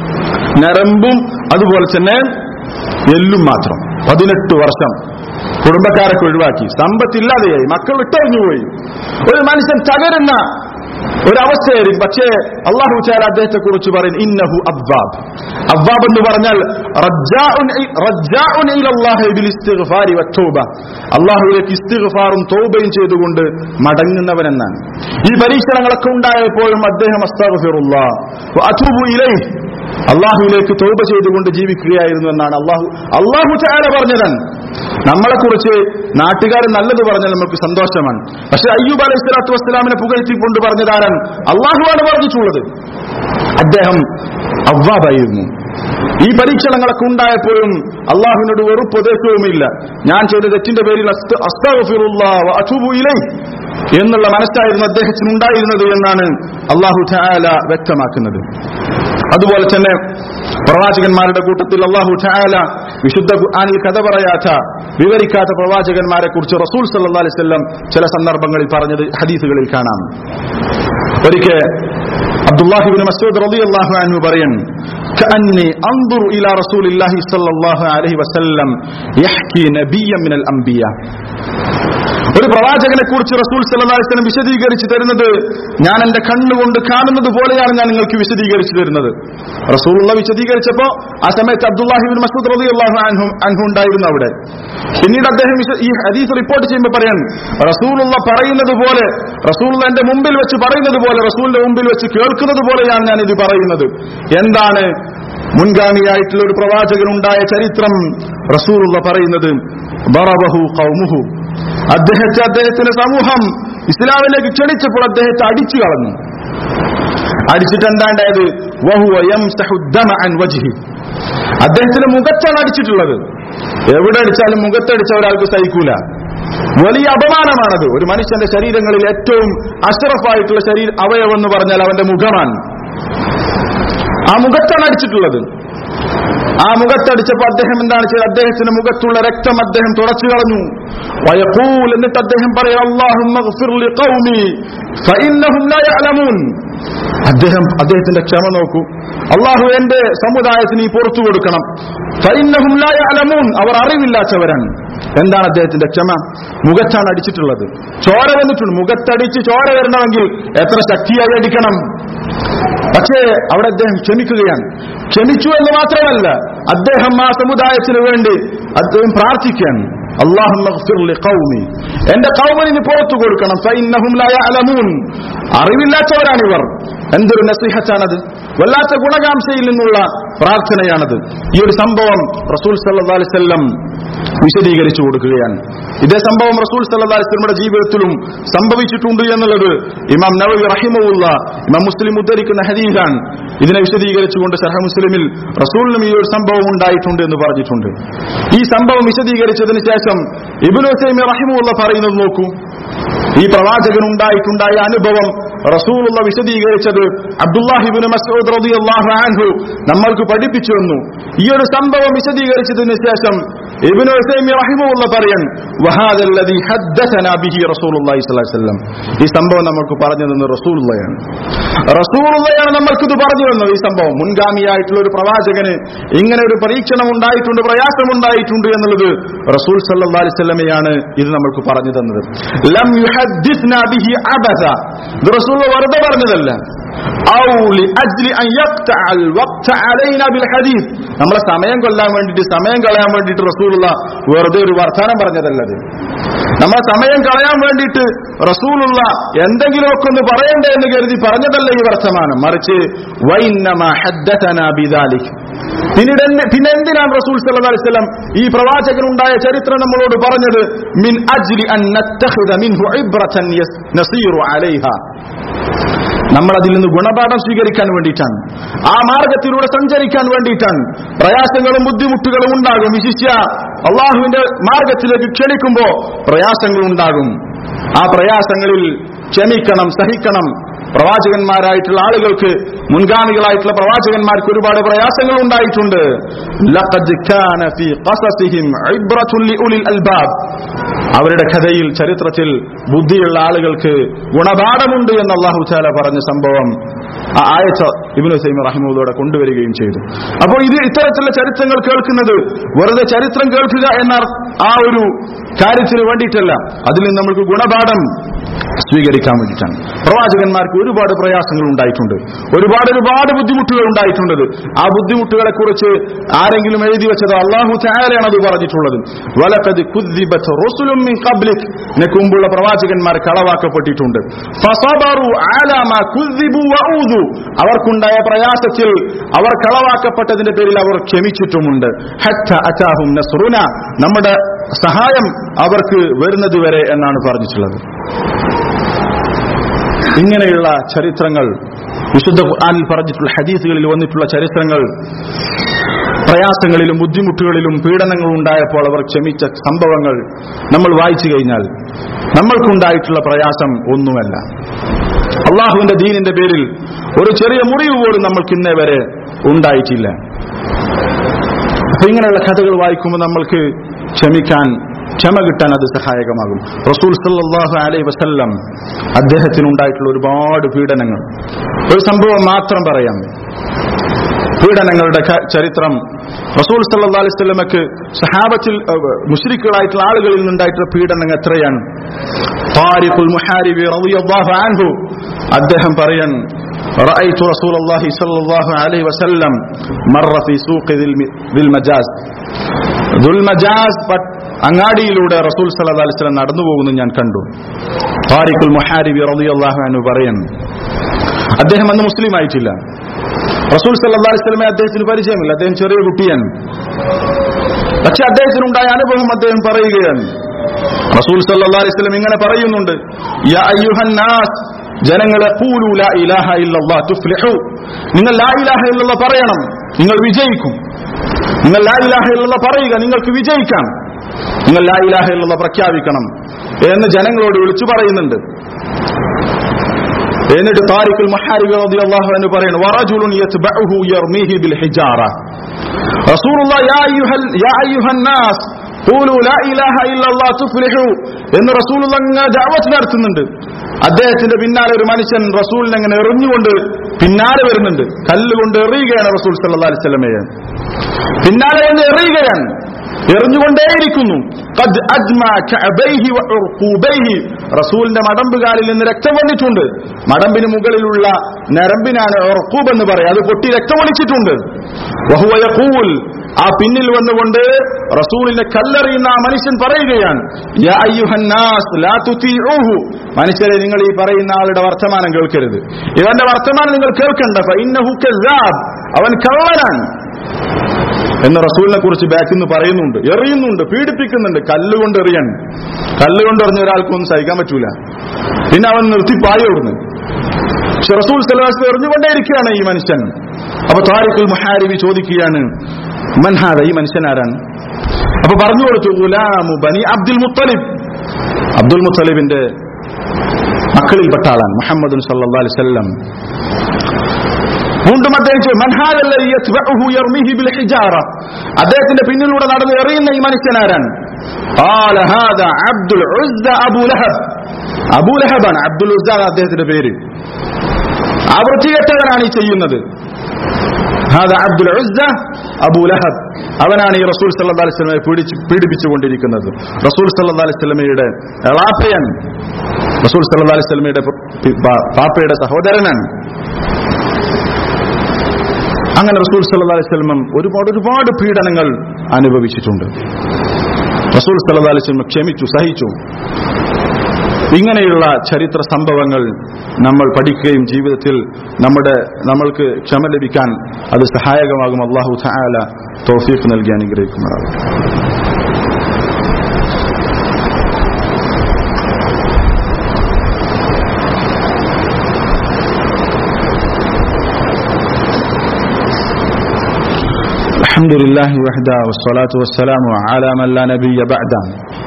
ഞരമ്പും അതുപോലെ തന്നെ എല്ലും മാത്രം പതിനെട്ട് വർഷം കുടുംബക്കാരൊക്കെ ഒഴിവാക്കി സമ്പത്തില്ലാതെയായി മക്കൾ വിട്ടറിഞ്ഞുപോയി ഒരു മനുഷ്യൻ തകരുന്ന ഒരവസ്ഥയായിരിക്കും പക്ഷേ അള്ളാഹു ചാല അദ്ദേഹത്തെ കുറിച്ച് പറയും ഇന്നഹു അബ്വാബ് അബ്വാബ് എന്ന് പറഞ്ഞാൽ റജ്ജാഉൻ ഇ- റജ്ജാഉൻ ഇലല്ലാഹി ബിൽ ഇസ്തിഗ്ഫാരി വത്തൗബ അള്ളാഹുവിലേക്ക് ഇസ്തിഗ്ഫാറും തൗബയും ചെയ്തുകൊണ്ട് മടങ്ങുന്നവനെന്നാണ് ഈ പരീക്ഷണങ്ങളൊക്കെ ഉണ്ടായപ്പോഴും അദ്ദേഹം അസ്തഗ്ഫിറുല്ലാഹ് വഅതൂബു ഇലൈഹി അള്ളാഹുവിലേക്ക് തൗബ ചെയ്തുകൊണ്ട് ജീവിക്കുകയായിരുന്നു എന്നാണ് അള്ളാഹു അള്ളാഹു ചാല പറഞ്ഞതാണ് നമ്മളെ കുറിച്ച് നാട്ടുകാർ നല്ലത് പറഞ്ഞാൽ നമുക്ക് സന്തോഷമാണ് പക്ഷെ അയ്യൂബ് അലൈഹി സ്വലാത്തു വസ്സലാമിനെ പുകഴ്ത്തിക്കൊണ്ട് പറഞ്ഞതാരാണ് അള്ളാഹുവാണ് പറഞ്ഞിട്ടുള്ളത് അദ്ദേഹം അവ്വാബായിരുന്നു ഈ പരീക്ഷണങ്ങളൊക്കെ ഉണ്ടായപ്പോഴും അള്ളാഹുവിനോട് വെറുപ്പദേശവുമില്ല ഞാൻ ചെയ്ത തെറ്റിന്റെ പേരിൽ അസ്ത- അസ്തഗ്ഫിറുല്ലാഹ് വ അതൂബു ഇലൈഹ് എന്നുള്ള മനസ്സായിരുന്നു അദ്ദേഹത്തിന് ഉണ്ടായിരുന്നത് എന്നാണ് അള്ളാഹു ഠാല വ്യക്തമാക്കുന്നത് അതുപോലെ തന്നെ പ്രവാചകന്മാരുടെ കൂട്ടത്തിൽ അള്ളാഹു ഠാല വിശുദ്ധ ഖുർആനിൽ കഥ പറയാത്ത വിവരിക്കാത്ത പ്രവാചകന്മാരെ കുറിച്ച് റസൂൽ സല്ലല്ലാഹു അലൈഹി വസല്ലം ചില സന്ദർഭങ്ങളിൽ പറഞ്ഞത് ഹദീസുകളിൽ കാണാം ഒരിക്കൽ അബ്ദുല്ലാഹിബിൻ മസ്ഊദ് റളിയല്ലാഹു അൻഹു പറയും كأني أنظر إلى رسول الله صلى الله عليه وسلم يحكي نبيا من الأنبياء ഒരു പ്രവാചകനെ കുറിച്ച് റസൂൽ സല്ലാസ്ലം വിശദീകരിച്ചു തരുന്നത് ഞാൻ എന്റെ കണ്ണുകൊണ്ട് കാണുന്നത് പോലെയാണ് ഞാൻ നിങ്ങൾക്ക് വിശദീകരിച്ചു തരുന്നത് റസൂലുള്ള വിശദീകരിച്ചപ്പോ ആ സമയത്ത് അബ്ദുല്ലാഹിബിൻ മസൂദ് റബി അള്ളാഹു അൻഹു ഉണ്ടായിരുന്നു അവിടെ പിന്നീട് അദ്ദേഹം വിശ- ഈ ഹദീസ് റിപ്പോർട്ട് ചെയ്യുമ്പോൾ പറയാൻ റസൂലുള്ള പറയുന്നത് പോലെ റസൂലുള്ള എന്റെ മുമ്പിൽ വെച്ച് പറയുന്നത് പോലെ റസൂലിന്റെ മുമ്പിൽ വെച്ച് കേൾക്കുന്നത് പോലെയാണ് ഞാൻ ഇത് പറയുന്നത് എന്താണ് മുൻഗാമിയായിട്ടുള്ള ഒരു പ്രവാചകനുണ്ടായ ചരിത്രം റസൂലുള്ള പറയുന്നത് ബറബഹു ഖൗമുഹു അദ്ദേഹത്തെ അദ്ദേഹത്തിന്റെ സമൂഹം ഇസ്ലാമിലേക്ക് ക്ഷണിച്ചപ്പോൾ അദ്ദേഹത്തെ അടിച്ചു കളഞ്ഞു അടിച്ചിട്ട് എന്താണ്ടായത് വഹുവ യംസഹു ദമ അൻ വജ്ഹി അദ്ദേഹത്തിന്റെ മുഖത്താണ് അടിച്ചിട്ടുള്ളത് എവിടെ അടിച്ചാലും മുഖത്തടിച്ച ഒരാൾക്ക് സഹിക്കൂല വലിയ അപമാനമാണത് ഒരു മനുഷ്യന്റെ ശരീരങ്ങളിൽ ഏറ്റവും അഷറഫായിട്ടുള്ള ശരീര അവയവം എന്ന് പറഞ്ഞാൽ അവന്റെ മുഖമാണ് ആ മുഖത്താണ് അടിച്ചിട്ടുള്ളത് ആ മുഖത്തടിച്ചപ്പോൾ അദ്ദേഹം എന്താണ് ചെയ്തത് അദ്ദേഹത്തിന്റെ മുഖത്തുള്ള രക്തം അദ്ദേഹം തുടച്ചു കളഞ്ഞു വയഖൂൽ എന്നിട്ട് അദ്ദേഹം പറയാം അല്ലാഹുമ്മ ഗ്ഫിർ ലിഖൗമി ഫഇന്നഹും ലാ യഅലമൂൻ അദ്ദേഹം അദ്ദേഹത്തിന്റെ ക്ഷമ നോക്കൂ അള്ളാഹു എന്റെ സമുദായത്തിന് ഈ പുറത്തു കൊടുക്കണം ഫഇന്നഹും ലാ യഅലമൂൻ അവർ അറിവില്ലാത്തവരാണ് എന്താണ് അദ്ദേഹത്തിന്റെ ക്ഷമ മുഖത്താണ് അടിച്ചിട്ടുള്ളത് ചോര വന്നിട്ടുണ്ട് മുഖത്തടിച്ച് ചോര വരണമെങ്കിൽ എത്ര ശക്തിയായി അടിക്കണം പക്ഷേ അവിടെ അദ്ദേഹം ക്ഷമിക്കുകയാണ് ക്ഷമിച്ചു എന്ന് മാത്രമല്ല അദ്ദേഹം ആ സമുദായത്തിന് വേണ്ടി അദ്ദേഹം പ്രാർത്ഥിക്കുകയാണ് അള്ളാഹുമ്മ ഗ്ഫിർ ലിഖൗമി എന്റെ കൗമനിന് പുറത്തു കൊടുക്കണം ഫഇന്നഹും ലാ യഅലമൂൻ അറിവില്ലാത്തവരാണിവർ എന്തൊരു നസീഹത്താണത് വല്ലാത്ത ഗുണകാംക്ഷയിൽ നിന്നുള്ള പ്രാർത്ഥനയാണത് ഈ ഒരു സംഭവം റസൂൽ സല്ലല്ലാഹു അലൈഹി വസല്ലം വിശദീകരിച്ചു കൊടുക്കുകയാണ് ഇതേ സംഭവം റസൂൽ സല്ലല്ലാഹു അലൈഹി വസല്ലമയുടെ ജീവിതത്തിലും സംഭവിച്ചിട്ടുണ്ട് എന്നുള്ളത് ഇമാം നവവി റഹിമഹുല്ല ഇമാം മുസ്ലിം ഉദ്ധരിക്കുന്ന ഹദീസാണ് ഇതിനെ വിശദീകരിച്ചുകൊണ്ട് സഹ മുസ്ലിമിൽ റസൂലിനും ഈ ഒരു സംഭവം ഉണ്ടായിട്ടുണ്ട് എന്ന് പറഞ്ഞിട്ടുണ്ട് ഈ സംഭവം വിശദീകരിച്ചതിന് ശേഷം ഇബ്നു ഹുസൈമി റഹിമുള്ള പറയുന്നത് നോക്കൂ ഈ പ്രവാചകൻ ഉണ്ടായിട്ടുണ്ടായ അനുഭവം റസൂലുള്ള വിശദീകരിച്ചത് അബ്ദുല്ലാഹിബിന് മസൂദ് റളിയല്ലാഹു അൻഹു നമ്മൾക്ക് പഠിപ്പിച്ചു വന്നു ഈ ഒരു സംഭവം വിശദീകരിച്ചതിന് ശേഷം ഇബ്നു ഉസൈമി റഹിമഹുള്ള പറയൻ വഹാദല്ലദി ഹദ്ദസനാ ബിഹി റസൂലുള്ളാഹി സ്വല്ലല്ലാഹു അലൈഹി വസല്ലം ഈ സംഭവം നമുക്ക് പറഞ്ഞു തന്നത് റസൂലുള്ളയാണ് റസൂലുള്ളയാണ് നമ്മൾക്ക് ഇത് പറഞ്ഞു തന്നത് ഈ സംഭവം മുൻഗാമിയായിട്ടുള്ള ഒരു പ്രവാചകന് ഇങ്ങനെ ഒരു പരീക്ഷണം ഉണ്ടായിട്ടുണ്ട് പ്രയാസം ഉണ്ടായിട്ടുണ്ട് എന്നുള്ളത് റസൂൽ സല്ലല്ലാഹു അലൈഹി വസല്ലമയാണ് ഇത് നമ്മൾക്ക് പറഞ്ഞു തന്നത് ലം യുഹദ്ദിസ്നാ ബിഹി അബസ ഇത് റസൂൽ വെറുതെ പറഞ്ഞതല്ല ഔ ലിഅജ്ലി അൻ യഖ്തഅ അൽ വഖ്ത അലൈനാ ബിൽ ഹദീസ് നമ്മളെ സമയം കൊല്ലാൻ വേണ്ടിയിട്ട് സമയം കളയാൻ വേണ്ടിയിട്ട് റസൂലുള്ള വെറുതെ ഒരു വർത്തമാനം പറഞ്ഞതല്ലത് നമ്മളെ സമയം കളയാൻ വേണ്ടിയിട്ട് റസൂലുള്ള എന്തെങ്കിലുമൊക്കെ ഒന്ന് പറയണ്ടേ എന്ന് കരുതി പറഞ്ഞതല്ല ഈ വർത്തമാനം മറിച്ച് വൈന്നമ ഹദ്ദസനാ ബിദാലിക് പിന്നീട് എന്ത് പിന്നെ എന്തിനാണ് റസൂൽ സല്ലല്ലാഹു അലൈഹി വസല്ലം ഈ പ്രവാചകനുണ്ടായ ചരിത്രം നമ്മളോട് പറഞ്ഞത് മിൻ അജ്ലി അൻ നത്തഖിദ മിൻഹു ഇബ്റതൻ യസ് നസീറു അലൈഹ നമ്മൾ അതിൽ നിന്ന് ഗുണപാഠം സ്വീകരിക്കാൻ വേണ്ടിയിട്ടാണ് ആ മാർഗത്തിലൂടെ സഞ്ചരിക്കാൻ വേണ്ടിയിട്ടാണ് പ്രയാസങ്ങളും ബുദ്ധിമുട്ടുകളും ഉണ്ടാകും വിശിഷ്യ അള്ളാഹുവിന്റെ മാർഗത്തിലേക്ക് ക്ഷണിക്കുമ്പോ പ്രയാസങ്ങൾ ഉണ്ടാകും ആ പ്രയാസങ്ങളിൽ ക്ഷമിക്കണം സഹിക്കണം പ്രവാചകന്മാരായിട്ടുള്ള ആളുകൾക്ക് മുൻഗാമികളായിട്ടുള്ള പ്രവാചകന്മാർക്ക് ഒരുപാട് പ്രയാസങ്ങൾ ഉണ്ടായിട്ടുണ്ട് ലഖദ് കാന ഫീ ഖസസിഹിം ഇബ്റത്തുൻ ലിഉലിൽ അൽബാബ് അവരുടെ കഥയിൽ ചരിത്രത്തിൽ ബുദ്ധിയുള്ള ആളുകൾക്ക് ഗുണപാഠമുണ്ട് എന്ന് അള്ളാഹു ചാല പറഞ്ഞ സംഭവം ആ ആയച്ച ഇബിനു സൈമ റഹിമൂദോടെ കൊണ്ടുവരികയും ചെയ്തു അപ്പോൾ ഇത് ഇത്തരത്തിലുള്ള ചരിത്രങ്ങൾ കേൾക്കുന്നത് വെറുതെ ചരിത്രം കേൾക്കുക എന്ന ആ ഒരു കാര്യത്തിന് വേണ്ടിയിട്ടല്ല അതിൽ നിന്ന് നമുക്ക് ഗുണപാഠം സ്വീകരിക്കാൻ വേണ്ടിയിട്ടാണ് പ്രവാചകന്മാർക്ക് ഒരുപാട് പ്രയാസങ്ങൾ ഉണ്ടായിട്ടുണ്ട് ഒരുപാട് ഒരുപാട് ബുദ്ധിമുട്ടുകൾ ഉണ്ടായിട്ടുണ്ട് ആ ബുദ്ധിമുട്ടുകളെ കുറിച്ച് ആരെങ്കിലും എഴുതി വെച്ചത് അള്ളാഹു ചായാലാണ് അത് പറഞ്ഞിട്ടുള്ളത് വലക്കത് കുദ്ദിബത്ത് റസുലും മിൻ ഖബ്ലിക് നിനക്ക് മുമ്പുള്ള പ്രവാചകന്മാർ കളവാക്കപ്പെട്ടിട്ടുണ്ട് ഫസബറു അലാ മാ കുദ്ദിബു വഊദു അവർക്കുണ്ടായ പ്രയാസത്തിൽ അവർ കളവാക്കപ്പെട്ടതിന്റെ പേരിൽ അവർ ക്ഷമിച്ചിട്ടുമുണ്ട് ഹത്ത അതാഹും നസ്റുന നമ്മുടെ സഹായം അവർക്ക് വരുന്നത് വരെ എന്നാണ് പറഞ്ഞിട്ടുള്ളത് ഇങ്ങനെയുള്ള ചരിത്രങ്ങൾ വിശുദ്ധ ഖുർആനിൽ പറഞ്ഞിട്ടുള്ള ഹദീസുകളിൽ വന്നിട്ടുള്ള ചരിത്രങ്ങൾ പ്രയാസങ്ങളിലും ബുദ്ധിമുട്ടുകളിലും പീഡനങ്ങളും ഉണ്ടായപ്പോൾ അവർ ക്ഷമിച്ച സംഭവങ്ങൾ നമ്മൾ വായിച്ചു കഴിഞ്ഞാൽ നമ്മൾക്കുണ്ടായിട്ടുള്ള പ്രയാസം ഒന്നുമല്ല അള്ളാഹുവിന്റെ ദീനിന്റെ പേരിൽ ഒരു ചെറിയ മുറിവ് പോലും നമ്മൾക്ക് ഇന്നേ വരെ ഉണ്ടായിട്ടില്ല അപ്പൊ ഇങ്ങനെയുള്ള കഥകൾ വായിക്കുമ്പോൾ നമ്മൾക്ക് ക്ഷമിക്കാൻ ക്ഷമ കിട്ടാൻ അത് സഹായകമാകും റസൂൽ സല്ലല്ലാഹു അലൈഹി വസല്ലം അദ്ദേഹത്തിനുണ്ടായിട്ടുള്ള ഒരുപാട് പീഡനങ്ങൾ ഒരു സംഭവം മാത്രം പറയാം പീഡനങ്ങളുടെ ക- ചരിത്രം റസൂൽ സല്ലല്ലാഹു അലൈഹി വസല്ലമക്ക് സഹാബത്തിൽ അഹ്, മുശ്രിക്കുകളായിട്ടുള്ള ആളുകളിൽ നിന്നുണ്ടായിട്ടുള്ള പീഡനം എത്രയാണ് താരിഖുൽ മുഹാരിബി റളിയല്ലാഹു അൻഹു അദ്ദേഹം പറയാൻ رأيت رسول الله صلى الله عليه وسلم مر في سوق ذي الم- ذي المجاز ദുൽമജാസ് പട്ട് അങ്ങാടിയിലൂടെ റസൂൽ സല്ലല്ലാഹു അലൈഹി വസല്ലം നടന്നു പോകുന്നത് ഞാൻ കണ്ടു താരിഖുൽ മുഹാരിബി റളിയല്ലാഹു അൻഹു പറയുന്നു അദ്ദേഹം അന്ന് മുസ്ലിം ആയിട്ടില്ല റസൂൽ സല്ലല്ലാഹു അലൈഹി വസല്ലമെ അദ്ദേഹത്തിന് പരിചയമില്ല അദ്ദേഹം ചെറിയ കുട്ടിയാണ് പക്ഷെ അദ്ദേഹത്തിനുണ്ടായ അനുഭവം അദ്ദേഹം പറയുകയാണ് റസൂൽ സല്ലല്ലാഹു അലൈഹി വസല്ലം ഇങ്ങനെ പറയുന്നുണ്ട് യാ അയ്യുഹൻ നാസ് ജനങ്ങളെ ഖൂലു ലാ ഇലാഹ ഇല്ലല്ലാഹ് തുഫ്ലിഹു നിങ്ങൾ ലാ ഇലാഹ ഇല്ലല്ലാഹ് പറയണം നിങ്ങൾ വിജയിക്കും നിങ്ങൾ ലാ ഇലാഹ ഇല്ലല്ലാഹ് പറയുക നിങ്ങൾക്ക് വിജയിക്കാം നിങ്ങൾ ലാ ഇലാഹ ഇല്ലല്ലാഹ് പ്രഖ്യാപിക്കണം എന്ന് ജനങ്ങളോട് വിളിച്ചു പറയുന്നുണ്ട് എന്നിട്ട് താരിഖുൽ മഹാരിബ് റളിയല്ലാഹു അൻഹു പറയുന്നു വറജുലുൻ യത്ബഉഹു യർമീഹി ബിൽ ഹിജാറ റസൂലുള്ള യാ അയ്യുഹൽ യാ അയ്യുഹന്നാസ് ഖൂലു ലാ ഇലാഹ ഇല്ലല്ലാഹ് തുഫ്ലിഹു എന്ന് റസൂലുള്ള അങ്ങ് ദഅവത്ത് നടത്തുന്നുണ്ട് അദ്ദേഹത്തിന്റെ പിന്നാലെ ഒരു മനുഷ്യൻ റസൂലിനെ അങ്ങനെ എറിഞ്ഞുകൊണ്ട് പിന്നാലെ വരുന്നുണ്ട് കല്ലുകൊണ്ട് എറിയുകയാണ് റസൂൽ സല്ലല്ലാഹു അലൈഹി വസല്ലമയെ പിന്നാലെ എന്ന് എറിയുകയാണ് എറിഞ്ഞുകൊണ്ടേയിരിക്കുന്നു ഖദ് അജ്മാ കഅബൈഹി വഉഖൂബൈഹി റസൂലിന്റെ മടമ്പുകാലിൽ നിന്ന് രക്തം വന്നിട്ടുണ്ട് മടമ്പിന് മുകളിലുള്ള നരമ്പിനാണ് ഉർഖൂബ് എന്ന് പറയുക അത് പൊട്ടി രക്തം ഒലിച്ചിട്ടുണ്ട് വഹുവ യഖൂൽ ആ പിന്നിൽ വന്നുകൊണ്ട് റസൂലിനെ കല്ലെറിയുന്ന ആ മനുഷ്യൻ പറയുകയാണ് യാ അയ്യുഹന്നാസ് ലാ തുതീഉഹു മനുഷ്യരെ നിങ്ങൾ ഈ പറയുന്ന ആളുടെ വർത്തമാനം കേൾക്കരുത് ഇവന്റെ വർത്തമാനം നിങ്ങൾ കേൾക്കണ്ട ഫഇന്നഹു കസ്സാബ് അവൻ കള്ളനാണ് എന്ന് റസൂലിനെ കുറിച്ച് ബാക്കിൽ നിന്ന് പറയുന്നുണ്ട് എറിയുന്നുണ്ട് പീഡിപ്പിക്കുന്നുണ്ട് കല്ലുകൊണ്ട് എറിയാൻ കല്ലുകൊണ്ട് എറിഞ്ഞ ഒരാൾക്കൊന്നും സഹിക്കാൻ പറ്റൂല പിന്നെ അവൻ നിർത്തി പായ ഓടുന്നു പക്ഷെ റസൂൽ സലാസ് എറിഞ്ഞുകൊണ്ടേയിരിക്കുകയാണ് ഈ മനുഷ്യൻ അപ്പൊ താരിഖുൽ മുഹാരിബി ചോദിക്കുകയാണ് മൻഹാദ ഈ മനുഷ്യൻ ആരാണ് അപ്പൊ പറഞ്ഞു കൊടുത്തു ഗുലാമു ബനി അബ്ദുൽ മുത്തലിബ് അബ്ദുൽ മുത്തലിബിന്റെ മക്കളിൽപ്പെട്ട ആളാണ് മുഹമ്മദ് സല്ലല്ലാഹു അലൈഹി വസല്ലം വീണ്ടും അദ്ദേഹം ചോദിച്ചു, "മൻ ഹാദ അല്ലദീ യത്ബഉഹു യർമിഹി ബിൽ ഹിജാറ?" അദ്ദേഹത്തിന്റെ പിന്നിലൂടെ നടന്ന് എറിയുന്ന ഈ മനുഷ്യനാരാൻ قال هذا عبد العزى ابو لهب അബൂ ലഹബാണ് അബ്ദുൽ ഉസ്സ ആണ് അദ്ദേഹത്തിന്റെ പേര് ആ വൃത്തികെട്ടവനാണ് ഈ ചെയ്യുന്നത് ഹാദ അബ്ദുൽ ഉസ്സ അബൂ ലഹബ് അവനാണ് ഈ റസൂൽ സല്ലല്ലാഹു അലൈഹി വസല്ലമയെ പീഡിച്ച് പീഡിപ്പിച്ചുകൊണ്ടിരിക്കുന്നത് റസൂൽ സല്ലല്ലാഹു അലൈഹി വസല്ലമയുടെ എളാപ്പയൻ റസൂൽ സല്ലല്ലാഹു അലൈഹി വസല്ലമയുടെ പ- പ- പാപ്പയുടെ സഹോദരനാണ് അങ്ങനെ റസൂൽ സല്ലല്ലാഹു അലൈഹി വസല്ലം ഒരുപാട് ഒരുപാട് പീഡനങ്ങൾ അനുഭവിച്ചിട്ടുണ്ട് റസൂൽ സല്ലല്ലാഹു അലൈഹി വസല്ലം ക്ഷമിച്ചു സഹിച്ചു ഇങ്ങനെയുള്ള ചരിത്ര സംഭവങ്ങൾ നമ്മൾ പഠിക്കുകയും ജീവിതത്തിൽ നമ്മുടെ നമ്മൾക്ക് ക്ഷമ ലഭിക്കാൻ അത് സഹായകമാകും അള്ളാഹു തആല തൗഫീഖ് നൽകി അനുഗ്രഹിക്കുന്നതാണ് الحمد لله وحده والصلاة والسلام على من لا نبي بعده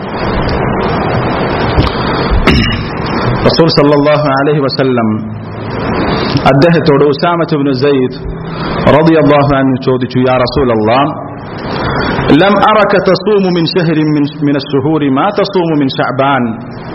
റസൂൽ സല്ലല്ലാഹു അലൈഹി വസല്ലം അദ്ദേഹത്തോട് ഉസാമത്ത് ഇബ്നു സയ്യിദ് റളിയല്ലാഹു അൻഹു ചോദിച്ചു യാ റസൂലല്ലാഹ് ലം അറക തസൂമു മിൻ ശഹരിൻ മിൻ മിൻ അശ്ശുഹൂരി മാ തസൂമു മിൻ ശഅബാൻ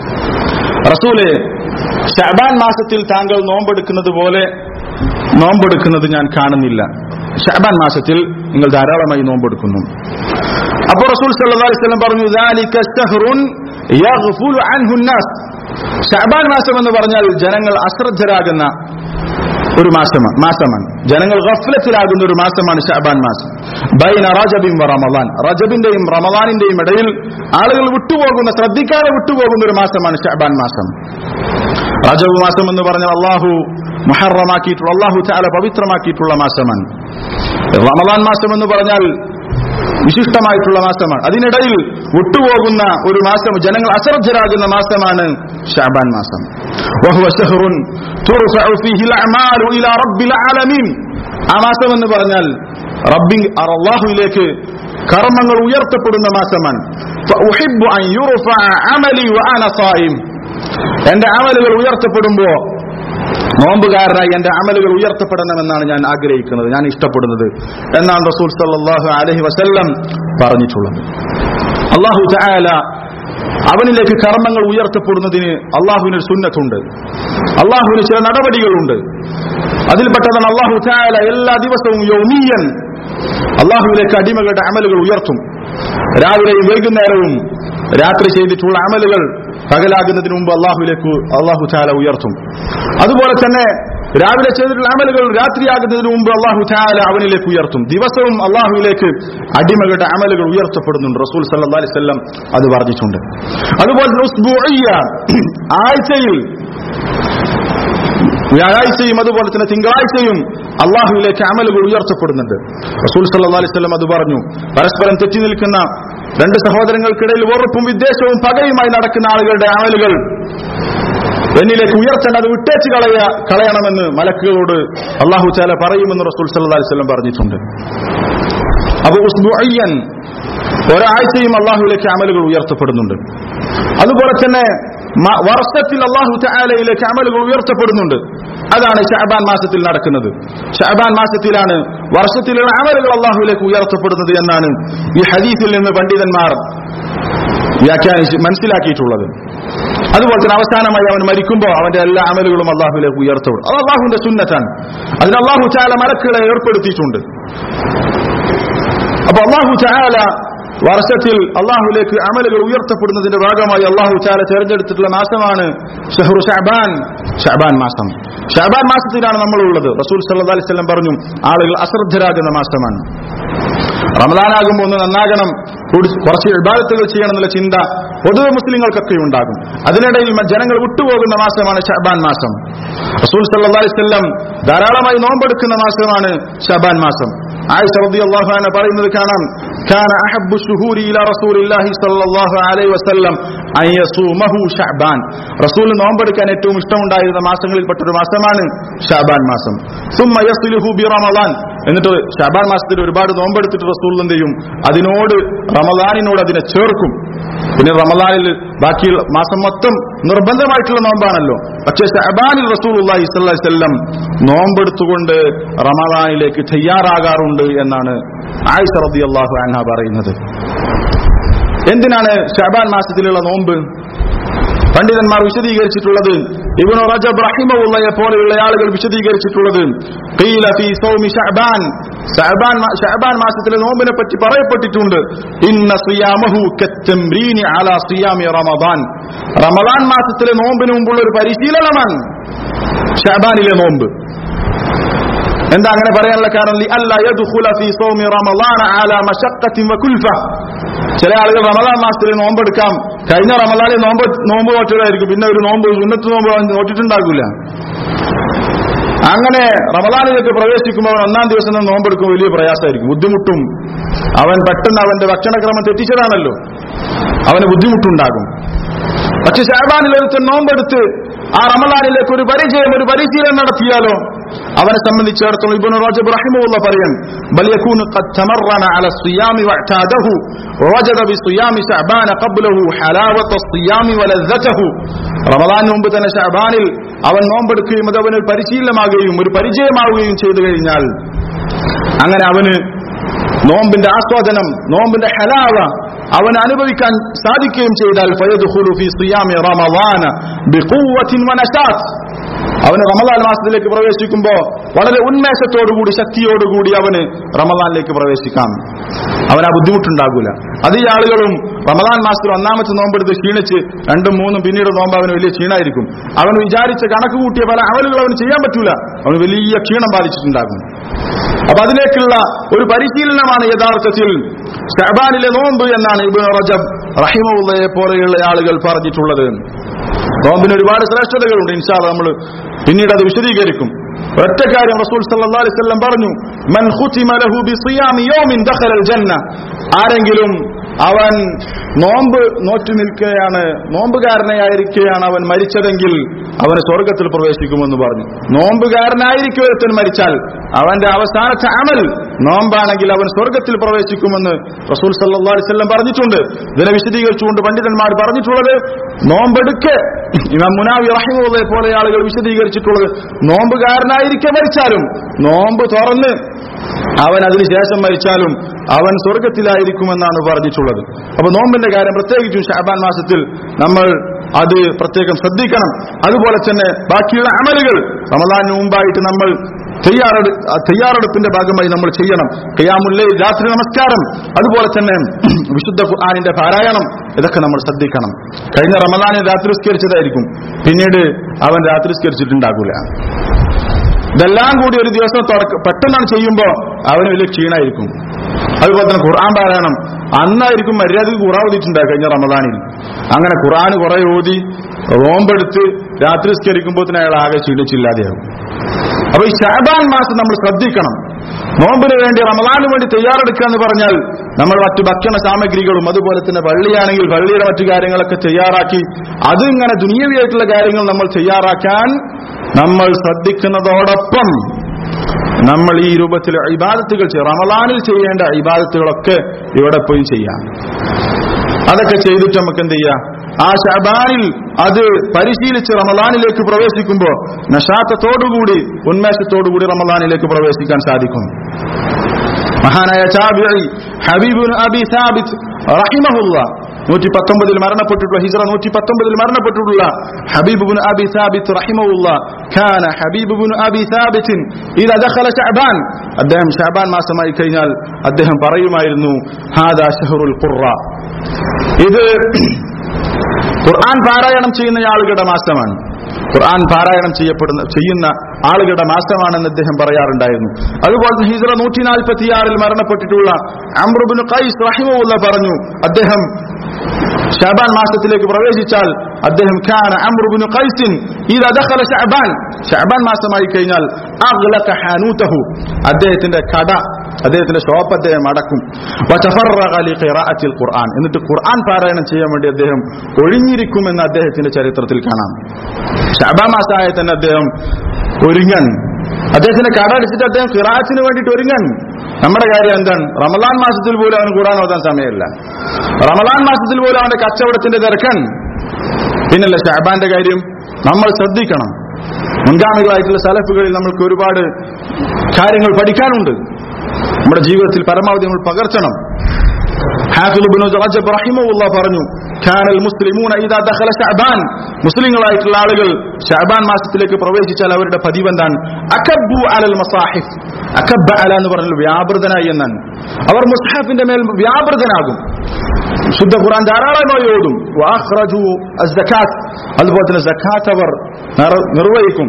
റസൂലേ ശഅബാൻ മാസത്തിൽ താങ്കൾ നോമ്പെടുക്കുന്നത് പോലെ നോമ്പെടുക്കുന്നത് ഞാൻ കാണുന്നില്ല ഷഅബാൻ മാസത്തിൽ നിങ്ങൾ ധാരാളമായി നോമ്പെടുക്കുന്നു അപ്പോൾ റസൂൽ സല്ലല്ലാഹു അലൈഹി വസല്ലം പറഞ്ഞു ذلك شهر يغفل عنه الناس ഷഅബാൻ മാസം എന്ന് പറഞ്ഞാൽ ജനങ്ങൾ അശ്രദ്ധരാകുന്ന ഒരു മാസമാണ് മാസമാണ് ജനങ്ങൾ ഗഫ്ലത്തിലാകുന്ന ഒരു മാസമാണ് ഷഅബാൻ മാസം ബൈന റജബിൻ വ റമളാൻ റജബിന്റെയും റമളാനിന്റെയും ഇടയിൽ ആളുകൾ വിട്ടുപോകുന്ന ശ്രദ്ധിക്കാതെ വിട്ടുപോകുന്ന ഒരു മാസമാണ് ഷഅബാൻ മാസം റജബ് മാസം എന്ന് പറഞ്ഞാൽ അള്ളാഹു മുഹറമാക്കിയിട്ടുള്ള അള്ളാഹു ചാല പവിത്രമാക്കിയിട്ടുള്ള മാസമാണ് റമദാൻ മാസം എന്ന് പറഞ്ഞാൽ വിശിഷ്ടമായിട്ടുള്ള മാസമാണ് അതിനിടയിൽ വിട്ടുപോകുന്ന ഒരു മാസം ജനങ്ങൾ അശ്രദ്ധരാകുന്ന മാസമാണ് ഷാബാൻ മാസം وهو شهر ترفع فيه الأعمال إلى رب العالمين ആ മാസം എന്ന് പറഞ്ഞാൽ റബ്ബി അള്ളാഹുവിലേക്ക് കർമ്മങ്ങൾ ഉയർത്തപ്പെടുന്ന മാസമാണ് فأحب أن يرفع عملي وأنا صائم എന്റെ അമലുകൾ ഉയർത്തപ്പെടുമ്പോ നോമ്പുകാരനായി എന്റെ അമലുകൾ ഉയർത്തപ്പെടണമെന്നാണ് ഞാൻ ആഗ്രഹിക്കുന്നത് ഞാൻ ഇഷ്ടപ്പെടുന്നത് എന്നാണ് റസൂൽ സല്ലല്ലാഹു അലൈഹി വസല്ലം പറഞ്ഞിട്ടുള്ളത് അള്ളാഹു തആല അവനിലേക്ക് കർമ്മങ്ങൾ ഉയർത്തപ്പെടുന്നതിന് അള്ളാഹുവിന് ഒരു സുന്നത്തുണ്ട് അള്ളാഹുവിന് ചില നടപടികളുണ്ട് അതിൽപ്പെട്ടതാണ് അള്ളാഹു തആല എല്ലാ ദിവസവും യൗമിയൻ അള്ളാഹുവിലേക്ക് അടിമകളുടെ അമലുകൾ ഉയർത്തും രാവിലെയും വൈകുന്നേരവും രാത്രി ചെയ്തിട്ടുള്ള അമലുകൾ പകലാകുന്നതിന് മുമ്പ് അള്ളാഹുവിലേക്ക് അള്ളാഹു ചാല ഉയർത്തും അതുപോലെ തന്നെ രാവിലെ ചെയ്തിട്ടുള്ള അമലുകൾ രാത്രിയാകുന്നതിന് മുമ്പ് അള്ളാഹു ചാല അവനിലേക്ക് ഉയർത്തും ദിവസവും അള്ളാഹുവിലേക്ക് അടിമകളുടെ അമലുകൾ ഉയർത്തപ്പെടുന്നുണ്ട് റസൂൽ സല്ലാ അലൈഹി സ്വല്ലം അത് പറഞ്ഞിട്ടുണ്ട് അതുപോലെ തന്നെ ഉസ്ബുഇയ്യ, ആഴ്ചയിൽ വ്യാഴാഴ്ചയും അതുപോലെ തന്നെ തിങ്കളാഴ്ചയും അള്ളാഹുവിലേക്ക് അമലുകൾ ഉയർത്തപ്പെടുന്നുണ്ട് റസൂൽ സല്ലാ അലൈഹി സ്വലം അത് പറഞ്ഞു പരസ്പരം തെറ്റി നിൽക്കുന്ന രണ്ട് സഹോദരങ്ങൾക്കിടയിൽ വെറുപ്പും വിദ്വേഷവും പകയുമായി നടക്കുന്ന ആളുകളുടെ അമലുകൾ എന്നിലേക്ക് ഉയർത്തേണ്ട അത് വിട്ടേച്ച് കളയ കളയണമെന്ന് മലക്കുകളോട് അള്ളാഹു ചാല പറയുമെന്ന് റസൂൽ സല്ലാ അലൈഹി സ്വലം പറഞ്ഞിട്ടുണ്ട് അപ്പൊ ഉസ്ബുഅയ്യൻ ഒരാഴ്ചയും അള്ളാഹുവിലേക്ക് അമലുകൾ ഉയർത്തപ്പെടുന്നുണ്ട് അതുപോലെ തന്നെ മ- വർഷത്തിൽ അള്ളാഹു ചാലയിലേക്ക് അമലുകൾ ഉയർത്തപ്പെടുന്നുണ്ട് അതാണ് ഷാബാൻ മാസത്തിൽ നടക്കുന്നത് ഷാബാൻ മാസത്തിലാണ് വർഷത്തിലുള്ള അമലുകൾ അള്ളാഹുവിലേക്ക് ഉയർത്തപ്പെടുന്നത് എന്നാണ് ഈ ഹദീസിൽ നിന്ന് പണ്ഡിതന്മാർ വ്യാഖ്യാനിച്ച് മനസ്സിലാക്കിയിട്ടുള്ളത് അതുപോലെ തന്നെ അവസാനമായി അവൻ മരിക്കുമ്പോൾ അവന്റെ എല്ലാ അമലുകളും അള്ളാഹുവിലേക്ക് ഉയർത്തപ്പെടും അത് അള്ളാഹുവിന്റെ സുന്നത്താണ് അതിന് അള്ളാഹു ചാല മലക്കുകളെ ഏർപ്പെടുത്തിയിട്ടുണ്ട് അപ്പൊ അള്ളാഹു ചാല വർഷത്തിൽ അള്ളാഹുലേക്ക് അമലുകൾ ഉയർത്തപ്പെടുന്നതിന്റെ ഭാഗമായി അള്ളാഹു ചാല തെരഞ്ഞെടുത്തിട്ടുള്ള മാസമാണ് ഷഹ്റു ഷാബാൻ ഷാബാൻ മാസം ഷാബാൻ മാസത്തിലാണ് നമ്മളുള്ളത് റസൂൽ സല്ലാ അലിസ്ലം പറഞ്ഞു ആളുകൾ അശ്രദ്ധരാകുന്ന മാസമാണ് റമദാനാകുമ്പോൾ ഒന്ന് നന്നാകണം കൂടി കുറച്ച് ഇബാദത്തുകൾ ചെയ്യണം എന്നുള്ള ചിന്ത പൊതുവെ മുസ്ലിങ്ങൾക്കൊക്കെ ഉണ്ടാകും അതിനിടയിൽ ജനങ്ങൾ വിട്ടുപോകുന്ന മാസമാണ് ഷാബാൻ മാസം റസൂൽ സല്ലാ അലിസ്ലം ധാരാളമായി നോമ്പെടുക്കുന്ന മാസമാണ് ഷാബാൻ മാസം ആയിഷ റളിയല്ലാഹു അൻഹ പറയുന്നത് കാണാം كان احب الشهور الى رسول الله صلى الله عليه وسلم ان يصومه شعبان റസൂൽ നോമ്പെടുക്കാൻ ഏറ്റവും ഇഷ്ടമുണ്ടായിരുന്ന മാസങ്ങളിൽപ്പെട്ട ഒരു മാസമാണ് ഷാബാൻ മാസം ثم يصله برمضان എന്നിട്ട് ഷാബാൻ മാസത്തിൽ ഒരുപാട് നോമ്പെടുത്തിട്ട് റസൂൽ എന്ത് ചെയ്യും അതിനോട് റമദാനിനോട് അതിനെ ചേർക്കും പിന്നെ റമദാനിൽ ബാക്കിയുള്ള മാസം മൊത്തം നിർബന്ധമായിട്ടുള്ള നോമ്പാണല്ലോ പക്ഷേ ഷഹബാനിൽ റസൂലുള്ളാഹി സ്വല്ലല്ലാഹി അലൈഹി വസല്ലം നോമ്പെടുത്തുകൊണ്ട് റമദാനിലേക്ക് തയ്യാറാകാറുണ്ട് എന്നാണ് ആയിഷ റളിയല്ലാഹു അൻഹ പറയുന്നത് എന്തിനാണ് ഷഹബാൻ മാസത്തിലുള്ള നോമ്പ് പണ്ഡിതന്മാർ വിശദീകരിച്ചിട്ടുള്ളത് ഇബ്നു റജബ് റഹിമഹുള്ളയെ പോലെയുള്ള ആളുകൾ വിശദീകരിച്ചിട്ടുള്ളത് ഖീല ഫീ സൗമി ശഅബാൻ ശഅബാൻ മാ- ശഅബാൻ മാസത്തിലെ നോമ്പിനെ പറ്റി പറയപ്പെട്ടിട്ടുണ്ട് ഇന്ന സിയാമഹു കത്തംരീനി അലാ സിയാമി റമദാൻ റമദാൻ മാസത്തിലെ നോമ്പിന് മുമ്പുള്ള ഒരു പരിശീലനമാണ് ഷഅബാനിലെ നോമ്പ് എന്താ അങ്ങനെ പറയാനുള്ള കാരണം ലി അല്ല യദ്ഖുല ഫീ സൗമി റമളാന അലാ മശഖ്ഖത്തിൻ വകുൽഫ ചില ആളുകൾ റമദാൻ മാസത്തിൽ നോമ്പെടുക്കാം കഴിഞ്ഞ റമദാനിൽ നോമ്പ് നോമ്പ് നോറ്റതായിരിക്കും പിന്നെ ഒരു നോമ്പ് സുന്നത്ത് നോമ്പ് നോറ്റിട്ടുണ്ടാകില്ല അങ്ങനെ റമദാനിലേക്ക് പ്രവേശിക്കുമ്പോൾ അവൻ ഒന്നാം ദിവസം തന്നെ നോമ്പെടുക്കും വലിയ പ്രയാസമായിരിക്കും ബുദ്ധിമുട്ടും അവൻ പെട്ടെന്ന് അവന്റെ ഭക്ഷണക്രമം തെറ്റിച്ചതാണല്ലോ അവന് ബുദ്ധിമുട്ടുണ്ടാകും പക്ഷെ ഷാബാനിൽ ഒരുത്തൻ നോമ്പെടുത്ത് ആ റമലാനിലേക്ക് ഒരു പരിചയം ഒരു പരിശീലനം നടത്തിയാലോ അവനെ സംബന്ധിച്ചിടത്തോളം ഇബ്നു റജബ് റഹിമഹുള്ള പറയാൻ ബൽ യകൂനു ഖദ് തമറന അല സിയാമി വഅതാദഹു വവജദ ബിസിയാമി ശഅബാന ഖബ്ലഹു ഹലാവത സിയാമി വലദ്ദതഹു റമദാൻ മുമ്പ് തന്നെ ഷഅബാനിൽ അവൻ നോമ്പെടുക്കുകയും അത് അവന് ഒരു പരിശീലനമാകുകയും ഒരു പരിചയമാവുകയും ചെയ്തു കഴിഞ്ഞാൽ അങ്ങനെ അവന് നോമ്പിന്റെ ആസ്വാദനം നോമ്പിന്റെ ഹലാവ അവൻ അനുഭവിക്കാൻ സാധിക്കുകയും ചെയ്താൽ ഫയദ്ഖുലു ഫീ സിയാമി റമളാന ബിഖുവ്വത്തിൻ വനശാത്ത് അവന് റമദാൻ മാസത്തിലേക്ക് പ്രവേശിക്കുമ്പോൾ വളരെ ഉന്മേഷത്തോടുകൂടി ശക്തിയോടുകൂടി അവന് റമദാനിലേക്ക് പ്രവേശിക്കാം അവന് ആ ബുദ്ധിമുട്ടുണ്ടാകൂല അത് ഈ ആളുകളും റമദാൻ മാസത്തിൽ ഒന്നാമത്തെ നോമ്പെടുത്ത് ക്ഷീണിച്ച് രണ്ടും മൂന്നും പിന്നീട് നോമ്പ് അവന് വലിയ ക്ഷീണമായിരിക്കും അവൻ വിചാരിച്ച കണക്ക് കൂട്ടിയ പല അമലുകൾ അവന് ചെയ്യാൻ പറ്റൂല അവന് വലിയ ക്ഷീണം ബാധിച്ചിട്ടുണ്ടാകും അപ്പൊ അതിലേക്കുള്ള ഒരു പരിശീലനമാണ് യഥാർത്ഥത്തിൽ ഷഹബാനിലെ നോമ്പ് എന്നാണ് ഇബ്നു റജബ് റഹിമുള്ളയെ പോലെയുള്ള ആളുകൾ പറഞ്ഞിട്ടുള്ളത് നോമ്പിന് ഒരുപാട് ശ്രേഷ്ഠതകളുണ്ട് ഇൻഷാല്ല നമ്മൾ പിന്നീട് അത് വിശദീകരിക്കും ഒറ്റ കാര്യം റസൂൽ സല്ലല്ലാഹു അലൈഹി വസല്ലം പറഞ്ഞു മൻ ഖുതിമ ലഹു ബിസിയാമി യൗമിൻ ദഖല ജന്ന ആരെങ്കിലും അവൻ നോമ്പ് നോറ്റു നിൽക്കുകയാണ് നോമ്പുകാരനായിരിക്കുകയാണ് അവൻ മരിച്ചതെങ്കിൽ അവന് സ്വർഗത്തിൽ പ്രവേശിക്കുമെന്ന് പറഞ്ഞു നോമ്പുകാരനായിരിക്കും ഒരുത്തൻ മരിച്ചാൽ അവന്റെ അവസാനത്തെ അമൽ നോമ്പാണെങ്കിൽ അവൻ സ്വർഗത്തിൽ പ്രവേശിക്കുമെന്ന് റസൂൽ സല്ലല്ലാഹു അലൈഹി വസല്ലം പറഞ്ഞിട്ടുണ്ട് ഇതിനെ വിശദീകരിച്ചുകൊണ്ട് പണ്ഡിതന്മാർ പറഞ്ഞിട്ടുള്ളത് നോമ്പെടുക്ക് ഇമാം മുനാവി റഹിമുള്ളയെ പോലെ ആളുകൾ വിശദീകരിച്ചിട്ടുള്ളത് നോമ്പുകാരനായിരിക്കെ മരിച്ചാലും നോമ്പ് തുറന്ന് അവൻ അതിനുശേഷം മരിച്ചാലും അവൻ സ്വർഗത്തിലായിരിക്കുമെന്നാണ് പറഞ്ഞിട്ടുള്ളത് അപ്പൊ നോമ്പിന്റെ കാര്യം പ്രത്യേകിച്ചും ഷാബാൻ മാസത്തിൽ നമ്മൾ അത് പ്രത്യേകം ശ്രദ്ധിക്കണം അതുപോലെ തന്നെ ബാക്കിയുള്ള അമലുകൾ റമദാന് മുമ്പായിട്ട് നമ്മൾ തയ്യാറെടു ആ തയ്യാറെടുപ്പിന്റെ ഭാഗമായി നമ്മൾ ചെയ്യണം കയ്യാമുല്ലേ രാത്രി നമസ്കാരം അതുപോലെ തന്നെ വിശുദ്ധ ഖുർആാനിന്റെ പാരായണം ഇതൊക്കെ നമ്മൾ ശ്രദ്ധിക്കണം കഴിഞ്ഞ റമദാനിൽ രാത്രി സ്കരിച്ചതായിരിക്കും പിന്നീട് അവൻ രാത്രി സ്കരിച്ചിട്ടുണ്ടാകൂല ഇതെല്ലാം കൂടി ഒരു ദിവസം തുടക്ക പെട്ടെന്നാണ് ചെയ്യുമ്പോൾ അവന് വലിയ ക്ഷീണായിരിക്കും അതുപോലെ തന്നെ ഖുർആൻ പാരായണം അന്നായിരിക്കും മര്യാദക്ക് ഖുറാൻ ഓതിയിട്ടുണ്ടാകും കഴിഞ്ഞ റമദാനിൽ അങ്ങനെ ഖുർആൻ കുറെ ഓതി റോമ്പെടുത്ത് രാത്രി സ്കരിക്കുമ്പോൾ തന്നെ അയാൾ ആകെ ക്ഷീണിച്ചില്ലാതെയാകും അപ്പൊ ഈ ഷാബാൻ മാസം നമ്മൾ ശ്രദ്ധിക്കണം നോമ്പിന് വേണ്ടി റമദാന് വേണ്ടി തയ്യാറെടുക്കുക എന്ന് പറഞ്ഞാൽ നമ്മൾ മറ്റു ഭക്ഷണ സാമഗ്രികളും അതുപോലെ തന്നെ പള്ളിയാണെങ്കിൽ പള്ളിയുടെ മറ്റു കാര്യങ്ങളൊക്കെ തയ്യാറാക്കി അതിങ്ങനെ ദുനിയവിയായിട്ടുള്ള കാര്യങ്ങൾ നമ്മൾ തയ്യാറാക്കാൻ നമ്മൾ ശ്രദ്ധിക്കുന്നതോടൊപ്പം നമ്മൾ ഈ രൂപത്തിൽ ഇബാദത്തുകൾ ചെയ്യും റമദാനിൽ ചെയ്യേണ്ട ഇബാദത്തുകളൊക്കെ ഇവിടെ പോയി ചെയ്യാം അതൊക്കെ ചെയ്തിട്ട് നമുക്ക് എന്ത് ചെയ്യാം ആ ഷാബാനിൽ അത് പരിശീലിച്ച് റമലാനിലേക്ക് പ്രവേശിക്കുമ്പോൾ നഷാത്തത്തോടുകൂടി ഉന്മേഷത്തോടുകൂടി റമലാനിലേക്ക് പ്രവേശിക്കാൻ സാധിക്കും മഹാനായ ചാബിഇ ഹബീബുൻ അബി സാബിത്ത് റഹിമഹുല്ല നൂറ്റി പത്തൊമ്പതിൽ മരണപ്പെട്ടിട്ടുള്ള ഹിജ്റ നൂറ്റി പത്തൊമ്പതിൽ മരണപ്പെട്ടിട്ടുള്ള ഹബീബുബുൻ അബി സാബിത്ത് റഹിമഹുല്ല ഖാന ഹബീബുബുൻ അബി സാബിത്തിൻ ഇദ ദഖല ശഅബാൻ അദ്ദേഹം ശഅബാൻ മാസമായി കഴിഞ്ഞാൽ അദ്ദേഹം പറയുമായിരുന്നു ഹാദാ ഷഹറുൽ ഖുറ ഇത് ഖുർആൻ പാരായണം ചെയ്യുന്ന ആളുകളുടെ മാസമാണ് ഖുർആൻ പാരായണം ചെയ്യപ്പെടുന്ന ചെയ്യുന്ന ആളുകളുടെ മാസമാണെന്ന് അദ്ദേഹം പറയാറുണ്ടായിരുന്നു അതുപോലെ തന്നെ ഹിജ്റ നൂറ്റി നാൽപ്പത്തിയാറിൽ മരണപ്പെട്ടിട്ടുള്ള അമ്രുബിന് ഖൈസ് റഹിമുല്ല പറഞ്ഞു അദ്ദേഹം ഷാബാൻ മാസത്തിലേക്ക് പ്രവേശിച്ചാൽ അദ്ദേഹം ഖാന അമ്രുബിന് ഖൈസിൻ ഇദാ ദഖല ശഅബാൻ ശഅബാൻ മാസമായി കഴിഞ്ഞാൽ അഗ്ലക ഹാനൂതഹു അദ്ദേഹത്തിന്റെ കട അദ്ദേഹത്തിന്റെ ഷോപ്പ് അദ്ദേഹം അടക്കും വതഫറഗ ലിഖിറാഅത്തിൽ ഖുർആൻ എന്നിട്ട് ഖുർആൻ പാരായണം ചെയ്യാൻ വേണ്ടി അദ്ദേഹം ഒഴിഞ്ഞിരിക്കുമെന്ന് അദ്ദേഹത്തിന്റെ ചരിത്രത്തിൽ കാണാം ഷാബാൻ മാസമായ തന്നെ അദ്ദേഹം ഒരുങ്ങൻ അദ്ദേഹത്തിന്റെ കട അടിച്ചിട്ട് അദ്ദേഹം ഖിറാഅത്തിന് വേണ്ടിയിട്ട് ഒരുങ്ങൻ നമ്മുടെ കാര്യം എന്താണ് റമലാൻ മാസത്തിൽ പോലും അവന് ഖുർആൻ ഓതാൻ സമയമില്ല റമലാൻ മാസത്തിൽ പോലും അവന്റെ കച്ചവടത്തിന്റെ തിരക്കൻ പിന്നല്ല ഷാബാന്റെ കാര്യം നമ്മൾ ശ്രദ്ധിക്കണം മുൻഗാമികളായിട്ടുള്ള സലഫുകളിൽ നമ്മൾക്ക് ഒരുപാട് കാര്യങ്ങൾ പഠിക്കാനുണ്ട് നമ്മുടെ ജീവിതത്തിൽ പരമാവധി നമ്മൾ പകർത്തണം ഹാഫിദ് ഇബ്നു റജബ് റഹിമഹുള്ള പറഞ്ഞു കാനൽ മുസ്ലിമൂന ഇദാ ദഖല ശഅബാൻ മുസ്ലിങ്ങളായിട്ടുള്ള ആളുകൾ ശഅബാൻ മാസത്തിലേക്ക് പ്രവേശിച്ചാൽ അവരുടെ പതിവ് എന്താണ് അകബ്ബു അലൽ മസാഹിഫ് അകബ്ബ അല എന്ന് പറഞ്ഞാൽ വ്യാപൃതനായി എന്നാണ് അവർ മുസ്ഹഫിന്റെ മേൽ വ്യാപൃതനാകും ശുദ്ധ ഖുർആൻ ധാരാളമായി ഓതും വാഖ്റജു അസ്സകാത്ത് അതുപോലെ തന്നെ സക്കാത്ത് അവർ നിർ- നിർവഹിക്കും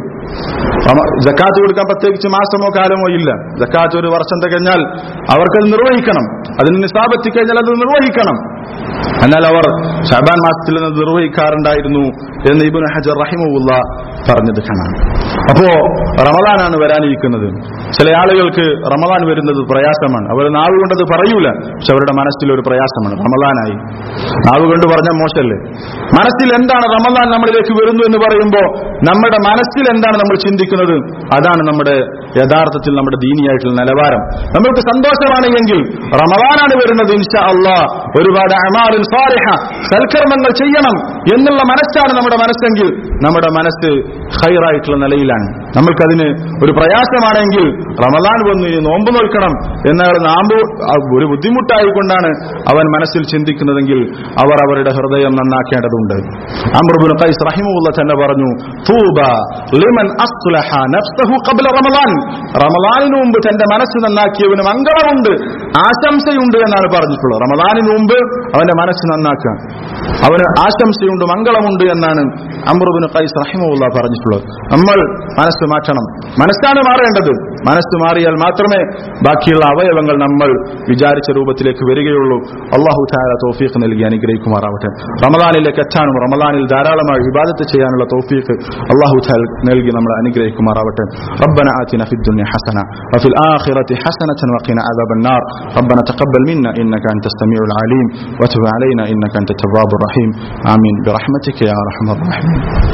ജക്കാത്ത് കൊടുക്കാൻ പ്രത്യേകിച്ച് മാസമോ കാലമോ ഇല്ല ജക്കാത്ത് ഒരു വർഷം തികഞ്ഞാൽ അവർക്കത് നിർവഹിക്കണം അതിന് നിസാബെത്തി കഴിഞ്ഞാൽ അത് നിർവഹിക്കണം എന്നാൽ അവർ ഷാബാൻ മാസത്തിൽ നിന്ന് നിർവഹിക്കാറുണ്ടായിരുന്നു എന്ന് ഇബുൻ ഹജർ റഹിമുല്ല പറഞ്ഞത് കാണാം അപ്പോ റമദാനാണ് വരാനിരിക്കുന്നത് ചില ആളുകൾക്ക് റമദാൻ വരുന്നത് പ്രയാസമാണ് അവർ നാവ് കൊണ്ടത് പറയൂല പക്ഷെ അവരുടെ മനസ്സിൽ ഒരു പ്രയാസമാണ് റമദാനായി നാവ് കൊണ്ട് പറഞ്ഞാൽ മോശമല്ലേ മനസ്സിൽ എന്താണ് റമദാൻ നമ്മളിലേക്ക് വരുന്നു എന്ന് പറയുമ്പോൾ നമ്മുടെ മനസ്സിൽ എന്താണ് നമ്മൾ ചിന്തിക്കുന്നത് അതാണ് നമ്മുടെ യഥാർത്ഥത്തിൽ നമ്മുടെ ദീനിയായിട്ടുള്ള നിലവാരം നമ്മൾക്ക് സന്തോഷമാണ് എങ്കിൽ റമദാനാണ് വരുന്നത് ഇൻഷാ അള്ളാ ഒരുപാട് അമാലിൽ സാലിഹ സൽക്കർമ്മങ്ങൾ ചെയ്യണം എന്നുള്ള മനസ്സാണ് നമ്മുടെ മനസ്സെങ്കിൽ നമ്മുടെ മനസ്സ് ഹൈറായിട്ടുള്ള നിലയിലാണ് നമ്മൾക്കതിന് ഒരു പ്രയാസമാണെങ്കിൽ റമദാൻ വന്നു ഈ നോമ്പ് നോൽക്കണം എന്നാൽ നാമ്പ് ഒരു ബുദ്ധിമുട്ടായിക്കൊണ്ടാണ് അവൻ മനസ്സിൽ ചിന്തിക്കുന്നതെങ്കിൽ അവർ അവരുടെ ഹൃദയം നന്നാക്കേണ്ടതുണ്ട് അമൃബുൽ ഖൈസ് റഹിമുള്ള തന്നെ പറഞ്ഞു തൂബ ലിമൻ അസ്ലഹ നഫ്സഹു ഖബ്ല റമദാൻ റമദാനിന് മുമ്പ് തന്റെ മനസ്സ് നന്നാക്കിയവന് മംഗളമുണ്ട് ആശംസയുണ്ട് എന്നാണ് പറഞ്ഞിട്ടുള്ളത് റമദാനിന് മുമ്പ് അവന്റെ മനസ്സ് നന്നാക്കുക അവന് ആശംസയുണ്ട് മംഗളമുണ്ട് എന്നാണ് അമൃബിന് ഖൈസ് റഹിമുള്ള പറഞ്ഞിട്ടുള്ളത് നമ്മൾ മനസ്സ് മാറ്റണം മനസ്സാണ് മാറേണ്ടത് മനസ്സ് മാറിയാൽ മാത്രമേ ബാക്കിയുള്ള അവയവങ്ങൾ നമ്മൾ വിചാരിച്ച രൂപത്തിലേക്ക് വരികയുള്ളൂ അള്ളാഹു താര തോഫീഖ് നൽകി അനുഗ്രഹിക്കുമാറാവട്ടെ റമദാനിലേക്ക് എത്താനും റമദാനിൽ ധാരാളമായി വിവാദത്ത് ചെയ്യാനുള്ള തോഫീഖ് അള്ളാഹു താൽ നൽകി നമ്മൾ അനുഗ്രഹിക്കുമാറാവട്ടെ ربنا آتنا في الدنيا حسنة وفي الآخرة حسنة وقنا عذاب النار ربنا تقبل منا إنك أنت السميع العليم وتب علينا إنك أنت التواب الرحيم آمين برحمتك يا أرحم الراحمين